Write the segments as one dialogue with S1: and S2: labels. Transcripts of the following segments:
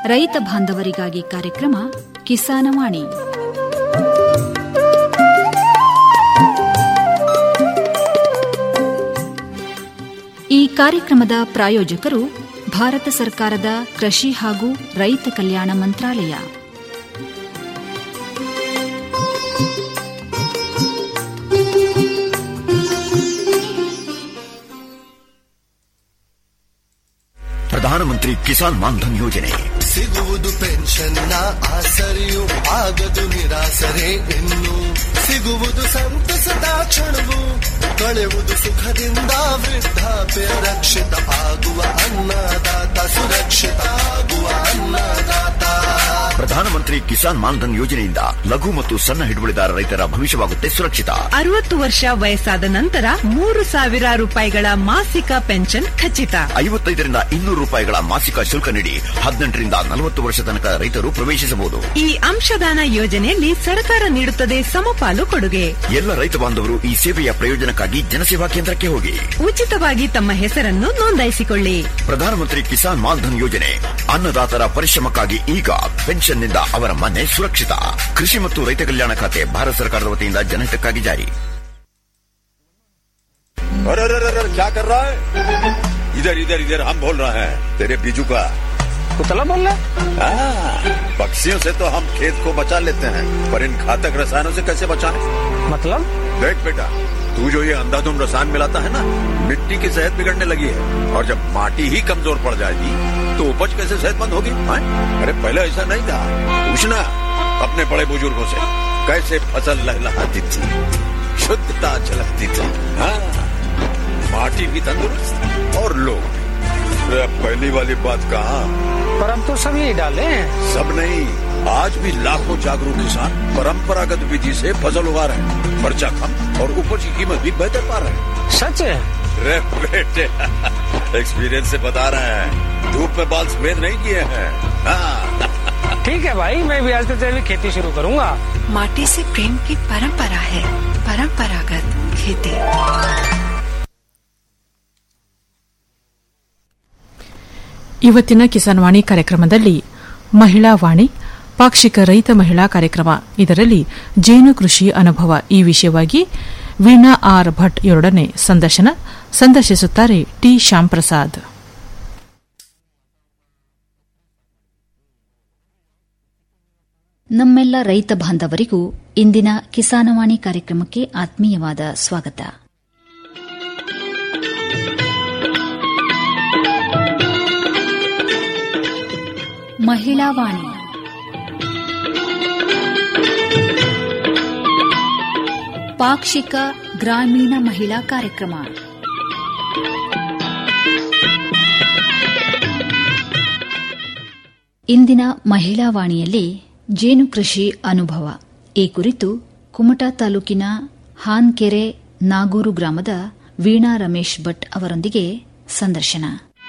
S1: ರೈತ ಬಾಂಧವರಿಗಾಗಿ ಕಾರ್ಯಕ್ರಮ ಕಿಸಾನವಾಣಿ ಈ ಕಾರ್ಯಕ್ರಮದ ಪ್ರಾಯೋಜಕರು ಭಾರತ ಸರ್ಕಾರದ ಕೃಷಿ ಹಾಗೂ ರೈತ ಕಲ್ಯಾಣ ಮಂತ್ರಾಲಯ
S2: ಪ್ರಧಾನಮಂತ್ರಿ ಕಿಸಾನ್ ಮಾನ್ಧನ್ ಯೋಜನೆ
S3: ಸಿಗುವುದು ಪೆನ್ಷನ್ನ ಆಸರೆಯು ಆಗದು ನಿರಾಸರೆ ಇನ್ನು ಸಿಗುವುದು ಸಂತಸದ ಕ್ಷಣವು ಕಳೆಯುವುದು ಸುಖದಿಂದ ವೃದ್ಧಾಪ್ಯ ರಕ್ಷಿತ ಆಗುವ ಅನ್ನದಾತ ಸುರಕ್ಷಿತ ಆಗುವ ಅನ್ನದಾತ
S2: ಪ್ರಧಾನಮಂತ್ರಿ ಕಿಸಾನ್ ಮಾನ್ಧನ್ ಯೋಜನೆಯಿಂದ ಲಘು ಮತ್ತು ಸಣ್ಣ ಹಿಡುವಳಿದಾರ ರೈತರ ಭವಿಷ್ಯವಾಗುತ್ತೆ ಸುರಕ್ಷಿತ
S4: ಅರವತ್ತು ವರ್ಷ ವಯಸ್ಸಾದ ನಂತರ ಮೂರು ಸಾವಿರ ರೂಪಾಯಿಗಳ ಮಾಸಿಕ ಪೆನ್ಷನ್ ಖಚಿತ
S2: ಐವತ್ತೈದರಿಂದ ಇನ್ನೂರು ರೂಪಾಯಿಗಳ ಮಾಸಿಕ ಶುಲ್ಕ ನೀಡಿ ಹದಿನೆಂಟರಿಂದ ನಲವತ್ತು ವರ್ಷ ತನಕ ರೈತರು ಪ್ರವೇಶಿಸಬಹುದು
S4: ಈ ಅಂಶದಾನ ಯೋಜನೆಯಲ್ಲಿ ಸರ್ಕಾರ ನೀಡುತ್ತದೆ ಸಮಪಾಲು ಕೊಡುಗೆ
S2: ಎಲ್ಲ ರೈತ ಬಾಂಧವರು ಈ ಸೇವೆಯ ಪ್ರಯೋಜನಕ್ಕಾಗಿ ಜನಸೇವಾ ಕೇಂದ್ರಕ್ಕೆ ಹೋಗಿ
S4: ಉಚಿತವಾಗಿ ತಮ್ಮ ಹೆಸರನ್ನು ನೋಂದಾಯಿಸಿಕೊಳ್ಳಿ
S2: ಪ್ರಧಾನಮಂತ್ರಿ ಕಿಸಾನ್ ಮಾನ್ಧನ್ ಯೋಜನೆ ಅನ್ನದಾತರ ಪರಿಶ್ರಮಕ್ಕಾಗಿ ಈಗ ಪೆನ್ಷನ್ನಿಂದ ಅವರ ಮನೆ ಸುರಕ್ಷಿತ ಕೃಷಿ ಮತ್ತು ರೈತ ಕಲ್ಯಾಣ ಖಾತೆ ಭಾರತ ಸರ್ಕಾರದ ವತಿಯಿಂದ ಜನಹಿತಕ್ಕಾಗಿ ಜಾರಿ
S5: अरे अरे अरे अरे, क्या कर रहा है इधर इधर इधर हम बोल रहे हैं तेरे बीजू का
S6: कुतला बोल रहा
S5: हाँ, पक्षियों से तो हम खेत को बचा लेते हैं पर इन घातक रसायनों से कैसे बचाएं?
S6: मतलब
S5: देख बेटा तू जो ये अंधाधुंध रसायन मिलाता है ना मिट्टी की सेहत बिगड़ने लगी है और जब माटी ही कमजोर पड़ जाएगी तो उपज कैसे सेहतमंद होगी हाँ? अरे पहले ऐसा नहीं था पूछना अपने बड़े बुजुर्गों से कैसे फसल लहलहाती थी शुद्धता झलकती थी हाँ माटी भी तंदुरुस्त और लोग भी। अरे अब पहली वाली बात कहा
S6: पर अब तो सब यही डाले हैं
S5: सब नहीं आज भी लाखों जागरूक किसान परंपरागत विधि से फसल उगा रहे हैं खर्चा कम और उपज की कीमत भी बेहतर पा रहे हैं
S6: सच है
S5: रे बेटे एक्सपीरियंस से बता रहे हैं धूप में बाल सफेद नहीं किए हैं हाँ
S6: ठीक है भाई मैं भी आज से जैविक खेती शुरू करूंगा
S4: माटी से प्रेम की परंपरा है परंपरागत खेती
S7: ಇವತ್ತಿನ ಕಿಸಾನ್ ವಾಣಿ ಕಾರ್ಯಕ್ರಮದಲ್ಲಿ ಮಹಿಳಾ ವಾಣಿ ಪಾಕ್ಷಿಕ ರೈತ ಮಹಿಳಾ ಕಾರ್ಯಕ್ರಮ ಇದರಲ್ಲಿ ಜೇನು ಕೃಷಿ ಅನುಭವ ಈ ವಿಷಯವಾಗಿ ವೀಣಾ ಆರ್ ಭಟ್ ಇವರೊಡನೆ ಸಂದರ್ಶನ ಸಂದರ್ಶಿಸುತ್ತಾರೆ ಟಿ ಶ್ಯಾಂಪ್ರಸಾದ್
S1: ನಮ್ಮೆಲ್ಲ ರೈತ ಬಾಂಧವರಿಗೂ ಇಂದಿನ ಕಿಸಾನವಾಣಿ ಕಾರ್ಯಕ್ರಮಕ್ಕೆ ಆತ್ಮೀಯವಾದ ಸ್ವಾಗತ ಮಹಿಳಾ ವಾಣಿ ಪಾಕ್ಷಿಕ ಗ್ರಾಮೀಣ ಮಹಿಳಾ ಕಾರ್ಯಕ್ರಮ ಇಂದಿನ ಮಹಿಳಾ ವಾಣಿಯಲ್ಲಿ ಜೇನು ಕೃಷಿ ಅನುಭವ ಈ ಕುರಿತು ಕುಮಟಾ ತಾಲೂಕಿನ ಹಾನ್ಕೆರೆ ನಾಗೂರು ಗ್ರಾಮದ ವೀಣಾ ರಮೇಶ್ ಭಟ್ ಅವರೊಂದಿಗೆ ಸಂದರ್ಶನ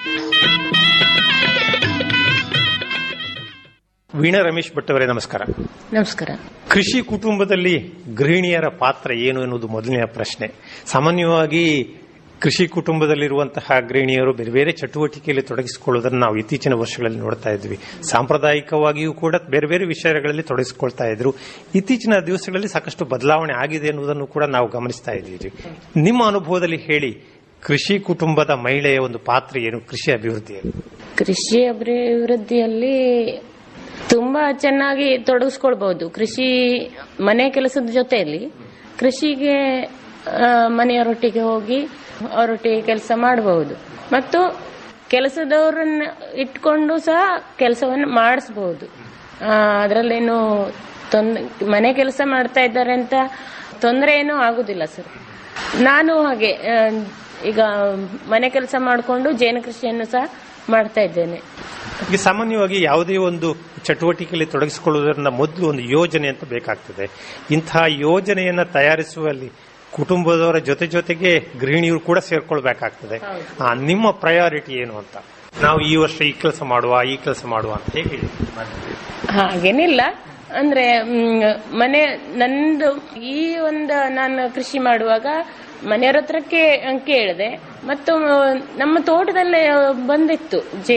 S8: ವೀಣಾ ರಮೇಶ್ ಭಟ್ ಅವರೇ ನಮಸ್ಕಾರ
S9: ನಮಸ್ಕಾರ
S8: ಕೃಷಿ ಕುಟುಂಬದಲ್ಲಿ ಗೃಹಿಣಿಯರ ಪಾತ್ರ ಏನು ಎನ್ನುವುದು ಮೊದಲನೆಯ ಪ್ರಶ್ನೆ ಸಾಮಾನ್ಯವಾಗಿ ಕೃಷಿ ಕುಟುಂಬದಲ್ಲಿರುವಂತಹ ಗೃಹಿಣಿಯರು ಬೇರೆ ಬೇರೆ ಚಟುವಟಿಕೆಯಲ್ಲಿ ತೊಡಗಿಸಿಕೊಳ್ಳುವುದನ್ನು ನಾವು ಇತ್ತೀಚಿನ ವರ್ಷಗಳಲ್ಲಿ ನೋಡ್ತಾ ಇದ್ವಿ ಸಾಂಪ್ರದಾಯಿಕವಾಗಿಯೂ ಕೂಡ ಬೇರೆ ಬೇರೆ ವಿಷಯಗಳಲ್ಲಿ ತೊಡಗಿಸಿಕೊಳ್ತಾ ಇದ್ರು ಇತ್ತೀಚಿನ ದಿವಸಗಳಲ್ಲಿ ಸಾಕಷ್ಟು ಬದಲಾವಣೆ ಆಗಿದೆ ಎನ್ನುವುದನ್ನು ಕೂಡ ನಾವು ಗಮನಿಸ್ತಾ ಇದ್ದೀವಿ ನಿಮ್ಮ ಅನುಭವದಲ್ಲಿ ಹೇಳಿ ಕೃಷಿ ಕುಟುಂಬದ ಮಹಿಳೆಯ ಒಂದು ಪಾತ್ರ ಏನು ಕೃಷಿ ಅಭಿವೃದ್ಧಿಯಲ್ಲಿ
S9: ಕೃಷಿ ಅಭಿವೃದ್ಧಿಯಲ್ಲಿ ತುಂಬಾ ಚೆನ್ನಾಗಿ ತೊಡಗಿಸ್ಕೊಳ್ಬಹುದು ಕೃಷಿ ಮನೆ ಕೆಲಸದ ಜೊತೆಯಲ್ಲಿ ಕೃಷಿಗೆ ಆ, ಮನೆಯವರೊಟ್ಟಿಗೆ ಹೋಗಿ ಅವರೊಟ್ಟಿಗೆ ಕೆಲಸ ಮಾಡಬಹುದು ಮತ್ತು ಕೆಲಸದವರನ್ನ ಇಟ್ಕೊಂಡು ಸಹ ಕೆಲಸವನ್ನು ಮಾಡಿಸಬಹುದು ಅದರಲ್ಲೇನು ತೊಂದ್ ಮನೆ ಕೆಲಸ ಮಾಡ್ತಾ ಇದ್ದಾರೆ ಅಂತ ತೊಂದರೆ ಏನೂ ಆಗುದಿಲ್ಲ ಸರ್ ನಾನು ಹಾಗೆ ಆ, ಈಗ ಮನೆ ಕೆಲಸ ಮಾಡಿಕೊಂಡು ಜೇನು ಕೃಷಿಯನ್ನು ಸಹ ಮಾಡ್ತಾ ಇದ್ದೇನೆ
S8: ಈಗ ಸಾಮಾನ್ಯವಾಗಿ ಯಾವುದೇ ಒಂದು ಚಟುವಟಿಕೆಯಲ್ಲಿ ತೊಡಗಿಸಿಕೊಳ್ಳುವುದರಿಂದ ಮೊದಲು ಒಂದು ಯೋಜನೆ ಅಂತ ಬೇಕಾಗ್ತದೆ ಇಂತಹ ಯೋಜನೆಯನ್ನ ತಯಾರಿಸುವಲ್ಲಿ ಕುಟುಂಬದವರ ಜೊತೆ ಜೊತೆಗೆ ಗೃಹಿಣಿಯರು ಕೂಡ ಸೇರ್ಕೊಳ್ಬೇಕಾಗ್ತದೆ ಆ, ನಿಮ್ಮ ಪ್ರಯಾರಿಟಿ ಏನು ಅಂತ ನಾವು ಈ ವರ್ಷ ಈ ಕೆಲಸ ಮಾಡುವ ಈ ಕೆಲಸ ಮಾಡುವ ಅಂತ ಹೇಗೆ
S9: ಹಾಗೇನಿಲ್ಲ ಅಂದ್ರೆ ಮ್, ಮನೆ ನಂದು ಈ ಒಂದು ನಾನು ಕೃಷಿ ಮಾಡುವಾಗ ಮನೆಯವರ ಹತ್ರ ಕೇ ಕೇಳಿದೆ ಮತ್ತು ನಮ್ಮ ತೋಟದಲ್ಲೇ ಬಂದಿತ್ತು ಜೇನು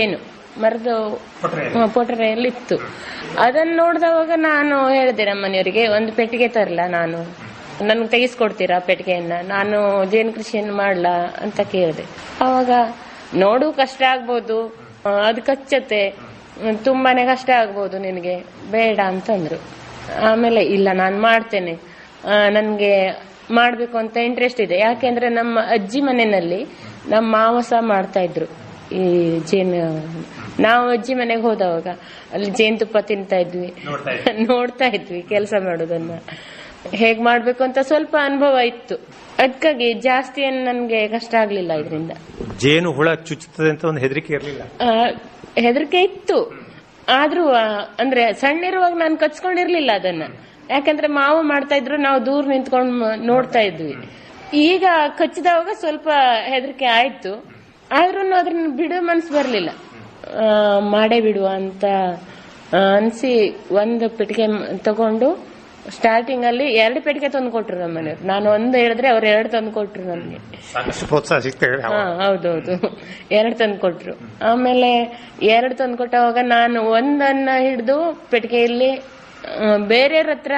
S9: ಮರದ ಪೊಟರೆಯಲ್ಲಿ ಇತ್ತು ಅದನ್ನ ನೋಡಿದವಾಗ ನಾನು ಹೇಳಿದೆ ನಮ್ಮ ಮನೆಯವರಿಗೆ ಒಂದು ಪೆಟ್ಟಿಗೆ ತರಲ್ಲ ನಾನು ನನ್ಗೆ ತೆಗಿಸ್ಕೊಡ್ತೀರಾ ಪೆಟ್ಟಿಗೆಯನ್ನ ನಾನು ಜೇನು ಕೃಷಿಯನ್ನು ಮಾಡ್ಲಾ ಅಂತ ಕೇಳಿದೆ ಅವಾಗ ನೋಡು ಕಷ್ಟ ಆಗ್ಬೋದು ಆ, ಅದು ಕಚ್ಚತ್ತೆ ಹ್ಮ್, ತುಂಬಾನೇ ಕಷ್ಟ ಆಗ್ಬೋದು ನಿನಗೆ ಬೇಡ ಅಂತಂದ್ರು ಆಮೇಲೆ ಇಲ್ಲ ನಾನು ಮಾಡ್ತೇನೆ ಆ, ನನ್ಗೆ ಮಾಡ್ಬೇಕು ಅಂತ ಇಂಟ್ರೆಸ್ಟ್ ಇದೆ ಯಾಕೆಂದ್ರೆ ನಮ್ಮ ಅಜ್ಜಿ ಮನೆಯಲ್ಲಿ ನಮ್ಮ ಮಾವ ಸಹ ಮಾಡ್ತಾ ಇದ್ರು ಈ ಜೇನು ನಾವು ಅಜ್ಜಿ ಮನೆಗೆ ಹೋದವಾಗ ಅಲ್ಲಿ ಜೇನುತುಪ್ಪ ತಿಂತಾ ಇದ್ವಿ ನೋಡ್ತಾ ಇದ್ವಿ ಕೆಲಸ ಮಾಡೋದನ್ನ ಹೇಗ್ ಮಾಡ್ಬೇಕು ಅಂತ ಸ್ವಲ್ಪ ಅನುಭವ ಇತ್ತು ಅದಕ್ಕಾಗಿ ಜಾಸ್ತಿ ಏನು ನನ್ಗೆ ಕಷ್ಟ ಆಗ್ಲಿಲ್ಲ ಇದರಿಂದ
S8: ಜೇನು ಹುಳ ಚುಚ್ಚುತ್ತದೆ ಅಂತ ಒಂದು ಹೆದರಿಕೆ ಇರಲಿಲ್ಲ
S9: ಹೆದರಿಕೆ ಇತ್ತು ಆದ್ರೂ ಆ, ಅಂದ್ರೆ ಸಣ್ಣ ಇರುವಾಗ ನಾನು ಕಚ್ಕೊಂಡಿರ್ಲಿಲ್ಲ ಅದನ್ನ ಯಾಕಂದ್ರೆ ಮಾವ ಮಾಡ್ತಾ ಇದ್ರು ನಾವು ದೂರ ನಿಂತ್ಕೊಂಡು ಮ- ನೋಡ್ತಾ ಇದ್ವಿ ಈಗ ಕಚ್ಚಿದವಾಗ ಸ್ವಲ್ಪ ಹೆದರಿಕೆ ಆಯ್ತು ಆದ್ರೂ ಅದನ್ನ ಬಿಡೋ ಮನ್ಸು ಬರ್ಲಿಲ್ಲ ಆ, ಮಾಡೇ ಬಿಡುವ ಅಂತ ಆ, ಅನ್ಸಿ ಒಂದು ಪೆಟ್ಟಿಗೆ ಮ್- ತಗೊಂಡು ಸ್ಟಾರ್ಟಿಂಗ್ ಅಲ್ಲಿ ಎರಡು ಪೆಟ್ಟಿಗೆ ತಂದು ಕೊಟ್ರು ನಮ್ಮ ಮನೆಯವ್ರು ನಾನು ಒಂದು ಹೇಳಿದ್ರೆ ಅವ್ರು ಎರಡು ತಂದು ಕೊಟ್ರು ನನಗೆ
S8: ಸಾಕಷ್ಟು ಪ್ರೋತ್ಸಾಹ ಸಿಗ್ತದೆ
S9: ಹಾ ಹೌದೌದು ಎರಡು ತಂದು ಕೊಟ್ರು ಆಮೇಲೆ ಎರಡು ತಂದು ಕೊಟ್ಟವಾಗ ನಾನು ಒಂದನ್ನ ಹಿಡಿದು ಪೆಟ್ಟಿಗೆಯಲ್ಲಿ ಆ, ಬೇರೆಯವ್ರ ಹತ್ರ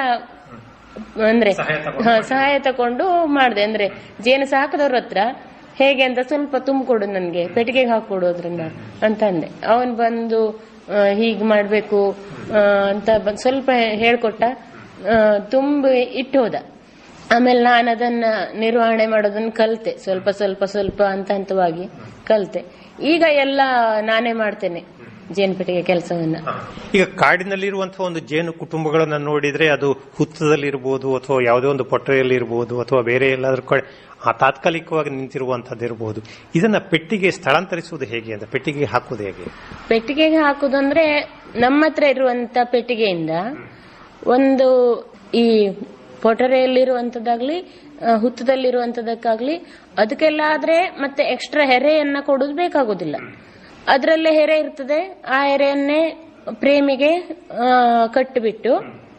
S9: ಅಂದ್ರೆ ಹಾ, ಸಹಾಯ ತಕೊಂಡು ಮಾಡಿದೆ ಅಂದ್ರೆ ಜೇನು ಸಾಕದವ್ರ ಹತ್ರ ಹೇಗೆ ಅಂತ ಸ್ವಲ್ಪ ತುಂಬಿಕೊಡು ನನ್ಗೆ ಪೆಟ್ಟಿಗೆಗೆ ಹಾಕೊಡು ಅದ್ರನ್ನ ಅಂತ ಅಂದೆ ಅವನ್ ಬಂದು ಆ, ಹೀಗ್ ಮಾಡ್ಬೇಕು ಆ, ಅಂತ ಬಂದ್ ಸ್ವಲ್ಪ ಹೇಳ್ಕೊಟ್ಟ ಆ, ತುಂಬಿ ಇಟ್ಟು ಹೋದ ಆಮೇಲೆ ನಾನು ಅದನ್ನ ನಿರ್ವಹಣೆ ಮಾಡೋದನ್ನ ಕಲ್ತೆ ಸ್ವಲ್ಪ ಸ್ವಲ್ಪ ಸ್ವಲ್ಪ ಹಂತ ಹಂತವಾಗಿ ಕಲ್ತೆ ಈಗ ಎಲ್ಲ ನಾನೇ ಮಾಡ್ತೇನೆ ಜೇನುಪೆಟ್ಟಿಗೆ ಕೆಲಸವನ್ನ
S8: ಈಗ ಕಾಡಿನಲ್ಲಿರುವಂತಹ ಒಂದು ಜೇನು ಕುಟುಂಬಗಳನ್ನ ನೋಡಿದ್ರೆ ಅದು ಹುತ್ತದಲ್ಲಿರ್ಬೋದು ಅಥವಾ ಯಾವುದೇ ಒಂದು ಪೊಟ್ಟರೆಯಲ್ಲಿ ಇರಬಹುದು ಅಥವಾ ಬೇರೆ ಎಲ್ಲಾದ್ರೂ ಕಡೆ ಆ ತಾತ್ಕಾಲಿಕವಾಗಿ ನಿಂತಿರುವಂತದ್ದು ಇರಬಹುದು ಇದನ್ನ ಪೆಟ್ಟಿಗೆ ಸ್ಥಳಾಂತರಿಸುವುದು ಹೇಗೆ ಅಂತ ಪೆಟ್ಟಿಗೆ ಹಾಕುವುದು ಹೇಗೆ
S9: ಪೆಟ್ಟಿಗೆಗೆ ಹಾಕುದಂದ್ರೆ ನಮ್ಮ ಹತ್ರ ಇರುವಂತ ಪೆಟ್ಟಿಗೆಯಿಂದ ಒಂದು ಈ ಪೊಟರೆಯಲ್ಲಿರುವಂತದ್ದಾಗ್ಲಿ ಆ, ಹುತ್ತದಲ್ಲಿರುವಂತದಕ್ಕಾಗ್ಲಿ ಅದಕ್ಕೆಲ್ಲ ಆದ್ರೆ ಮತ್ತೆ ಎಕ್ಸ್ಟ್ರಾ ಹೆರೆಯನ್ನ ಕೊಡುದು ಬೇಕಾಗುದಿಲ್ಲ ಅದರಲ್ಲೇ ಹೆರೆ ಇರ್ತದೆ ಆ ಹೆರೆಯನ್ನೇ ಪ್ರೇಮಿಗೆ ಆ, ಕಟ್ಟಿಬಿಟ್ಟು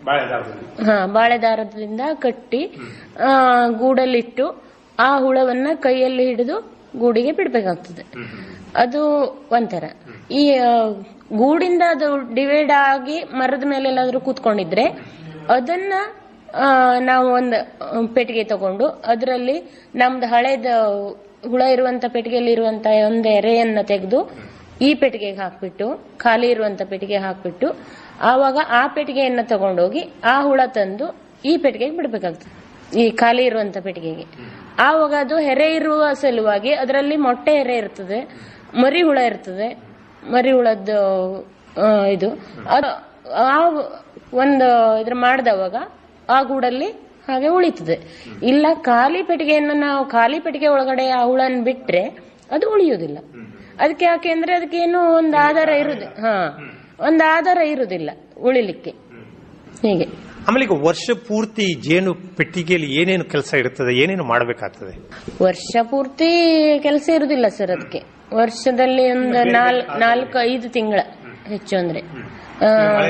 S9: ಹಾ ಬಾಳೆದಾರದಿಂದ ಕಟ್ಟಿ ಆ, ಗೂಡಲ್ಲಿಟ್ಟು ಆ ಹುಳವನ್ನ ಕೈಯಲ್ಲಿ ಹಿಡಿದು ಗೂಡಿಗೆ ಬಿಡ್ಬೇಕಾಗ್ತದೆ ಅದು ಒಂಥರ ಈ ಆ, ಗೂಡಿಂದ ಅದು ಡಿವೈಡ್ ಆಗಿ ಮರದ ಮೇಲೆ ಎಲ್ಲಾದ್ರೂ ಕೂತ್ಕೊಂಡಿದ್ರೆ ಅದನ್ನ ಆ, ನಾವು ಒಂದು ಪೆಟ್ಟಿಗೆ ತಗೊಂಡು ಅದರಲ್ಲಿ ನಮ್ದು ಹಳೇದ ಹುಳ ಇರುವಂತ ಪೆಟ್ಟಿಗೆಯಲ್ಲಿ ಇರುವಂತ ಒಂದು ಎರೆಯನ್ನ ತೆಗೆದು ಈ ಪೆಟ್ಟಿಗೆಗೆ ಹಾಕ್ಬಿಟ್ಟು ಖಾಲಿ ಇರುವಂತ ಪೆಟ್ಟಿಗೆ ಹಾಕ್ಬಿಟ್ಟು ಆವಾಗ ಆ ಪೆಟ್ಟಿಗೆಯನ್ನ ತಗೊಂಡೋಗಿ ಆ ಹುಳ ತಂದು ಈ ಪೆಟ್ಟಿಗೆಗೆ ಬಿಡ್ಬೇಕಾಗ್ತದೆ ಈ ಖಾಲಿ ಇರುವಂತ ಪೆಟ್ಟಿಗೆಗೆ ಆವಾಗ ಅದು ಹೆರೆ ಇರುವ ಸಲುವಾಗಿ ಅದರಲ್ಲಿ ಮೊಟ್ಟೆ ಹೆರೆ ಇರ್ತದೆ ಮರಿ ಹುಳ ಇರ್ತದೆ ಮರಿ ಹುಳದ್ದು ಆ, ಇದು ಅದು ಆ ಒಂದು ಇದ್ರ ಮಾಡಿದವಾಗ ಆ ಗೂಡಲ್ಲಿ ಹಾಗೆ ಉಳಿತದೆ ಇಲ್ಲ ಖಾಲಿ ಪೆಟ್ಟಿಗೆಯನ್ನು ನಾವು ಖಾಲಿ ಪೆಟ್ಟಿಗೆ ಒಳಗಡೆ ಆ ಹುಳನ್ ಬಿಟ್ರೆ ಅದು ಉಳಿಯುವುದಿಲ್ಲ ಅದಕ್ಕೆ ಯಾಕೆ ಅಂದ್ರೆ ಅದಕ್ಕೆ ಏನೋ ಒಂದು ಆಧಾರ ಇರುದು ಹಾ ಒಂದು ಆಧಾರ ಇರುವುದಿಲ್ಲ ಉಳಿಲಿಕ್ಕೆ ಹೀಗೆ
S8: ಆಮೇಲೆ ಈಗ ವರ್ಷ ಪೂರ್ತಿ ಜೇನು ಪೆಟ್ಟಿಗೆಯಲ್ಲಿ ಏನೇನು ಕೆಲಸ ಇರುತ್ತದೆ ಏನೇನು ಮಾಡಬೇಕಾಗ್ತದೆ
S9: ವರ್ಷ ಪೂರ್ತಿ ಕೆಲಸ ಇರುದಿಲ್ಲ ಸರ್ ಅದಕ್ಕೆ ವರ್ಷದಲ್ಲಿ ಒಂದು ನಾಲ್ ನಾಲ್ಕು ಐದು ತಿಂಗಳ ಹೆಚ್ಚು ಅಂದ್ರೆ ಆ,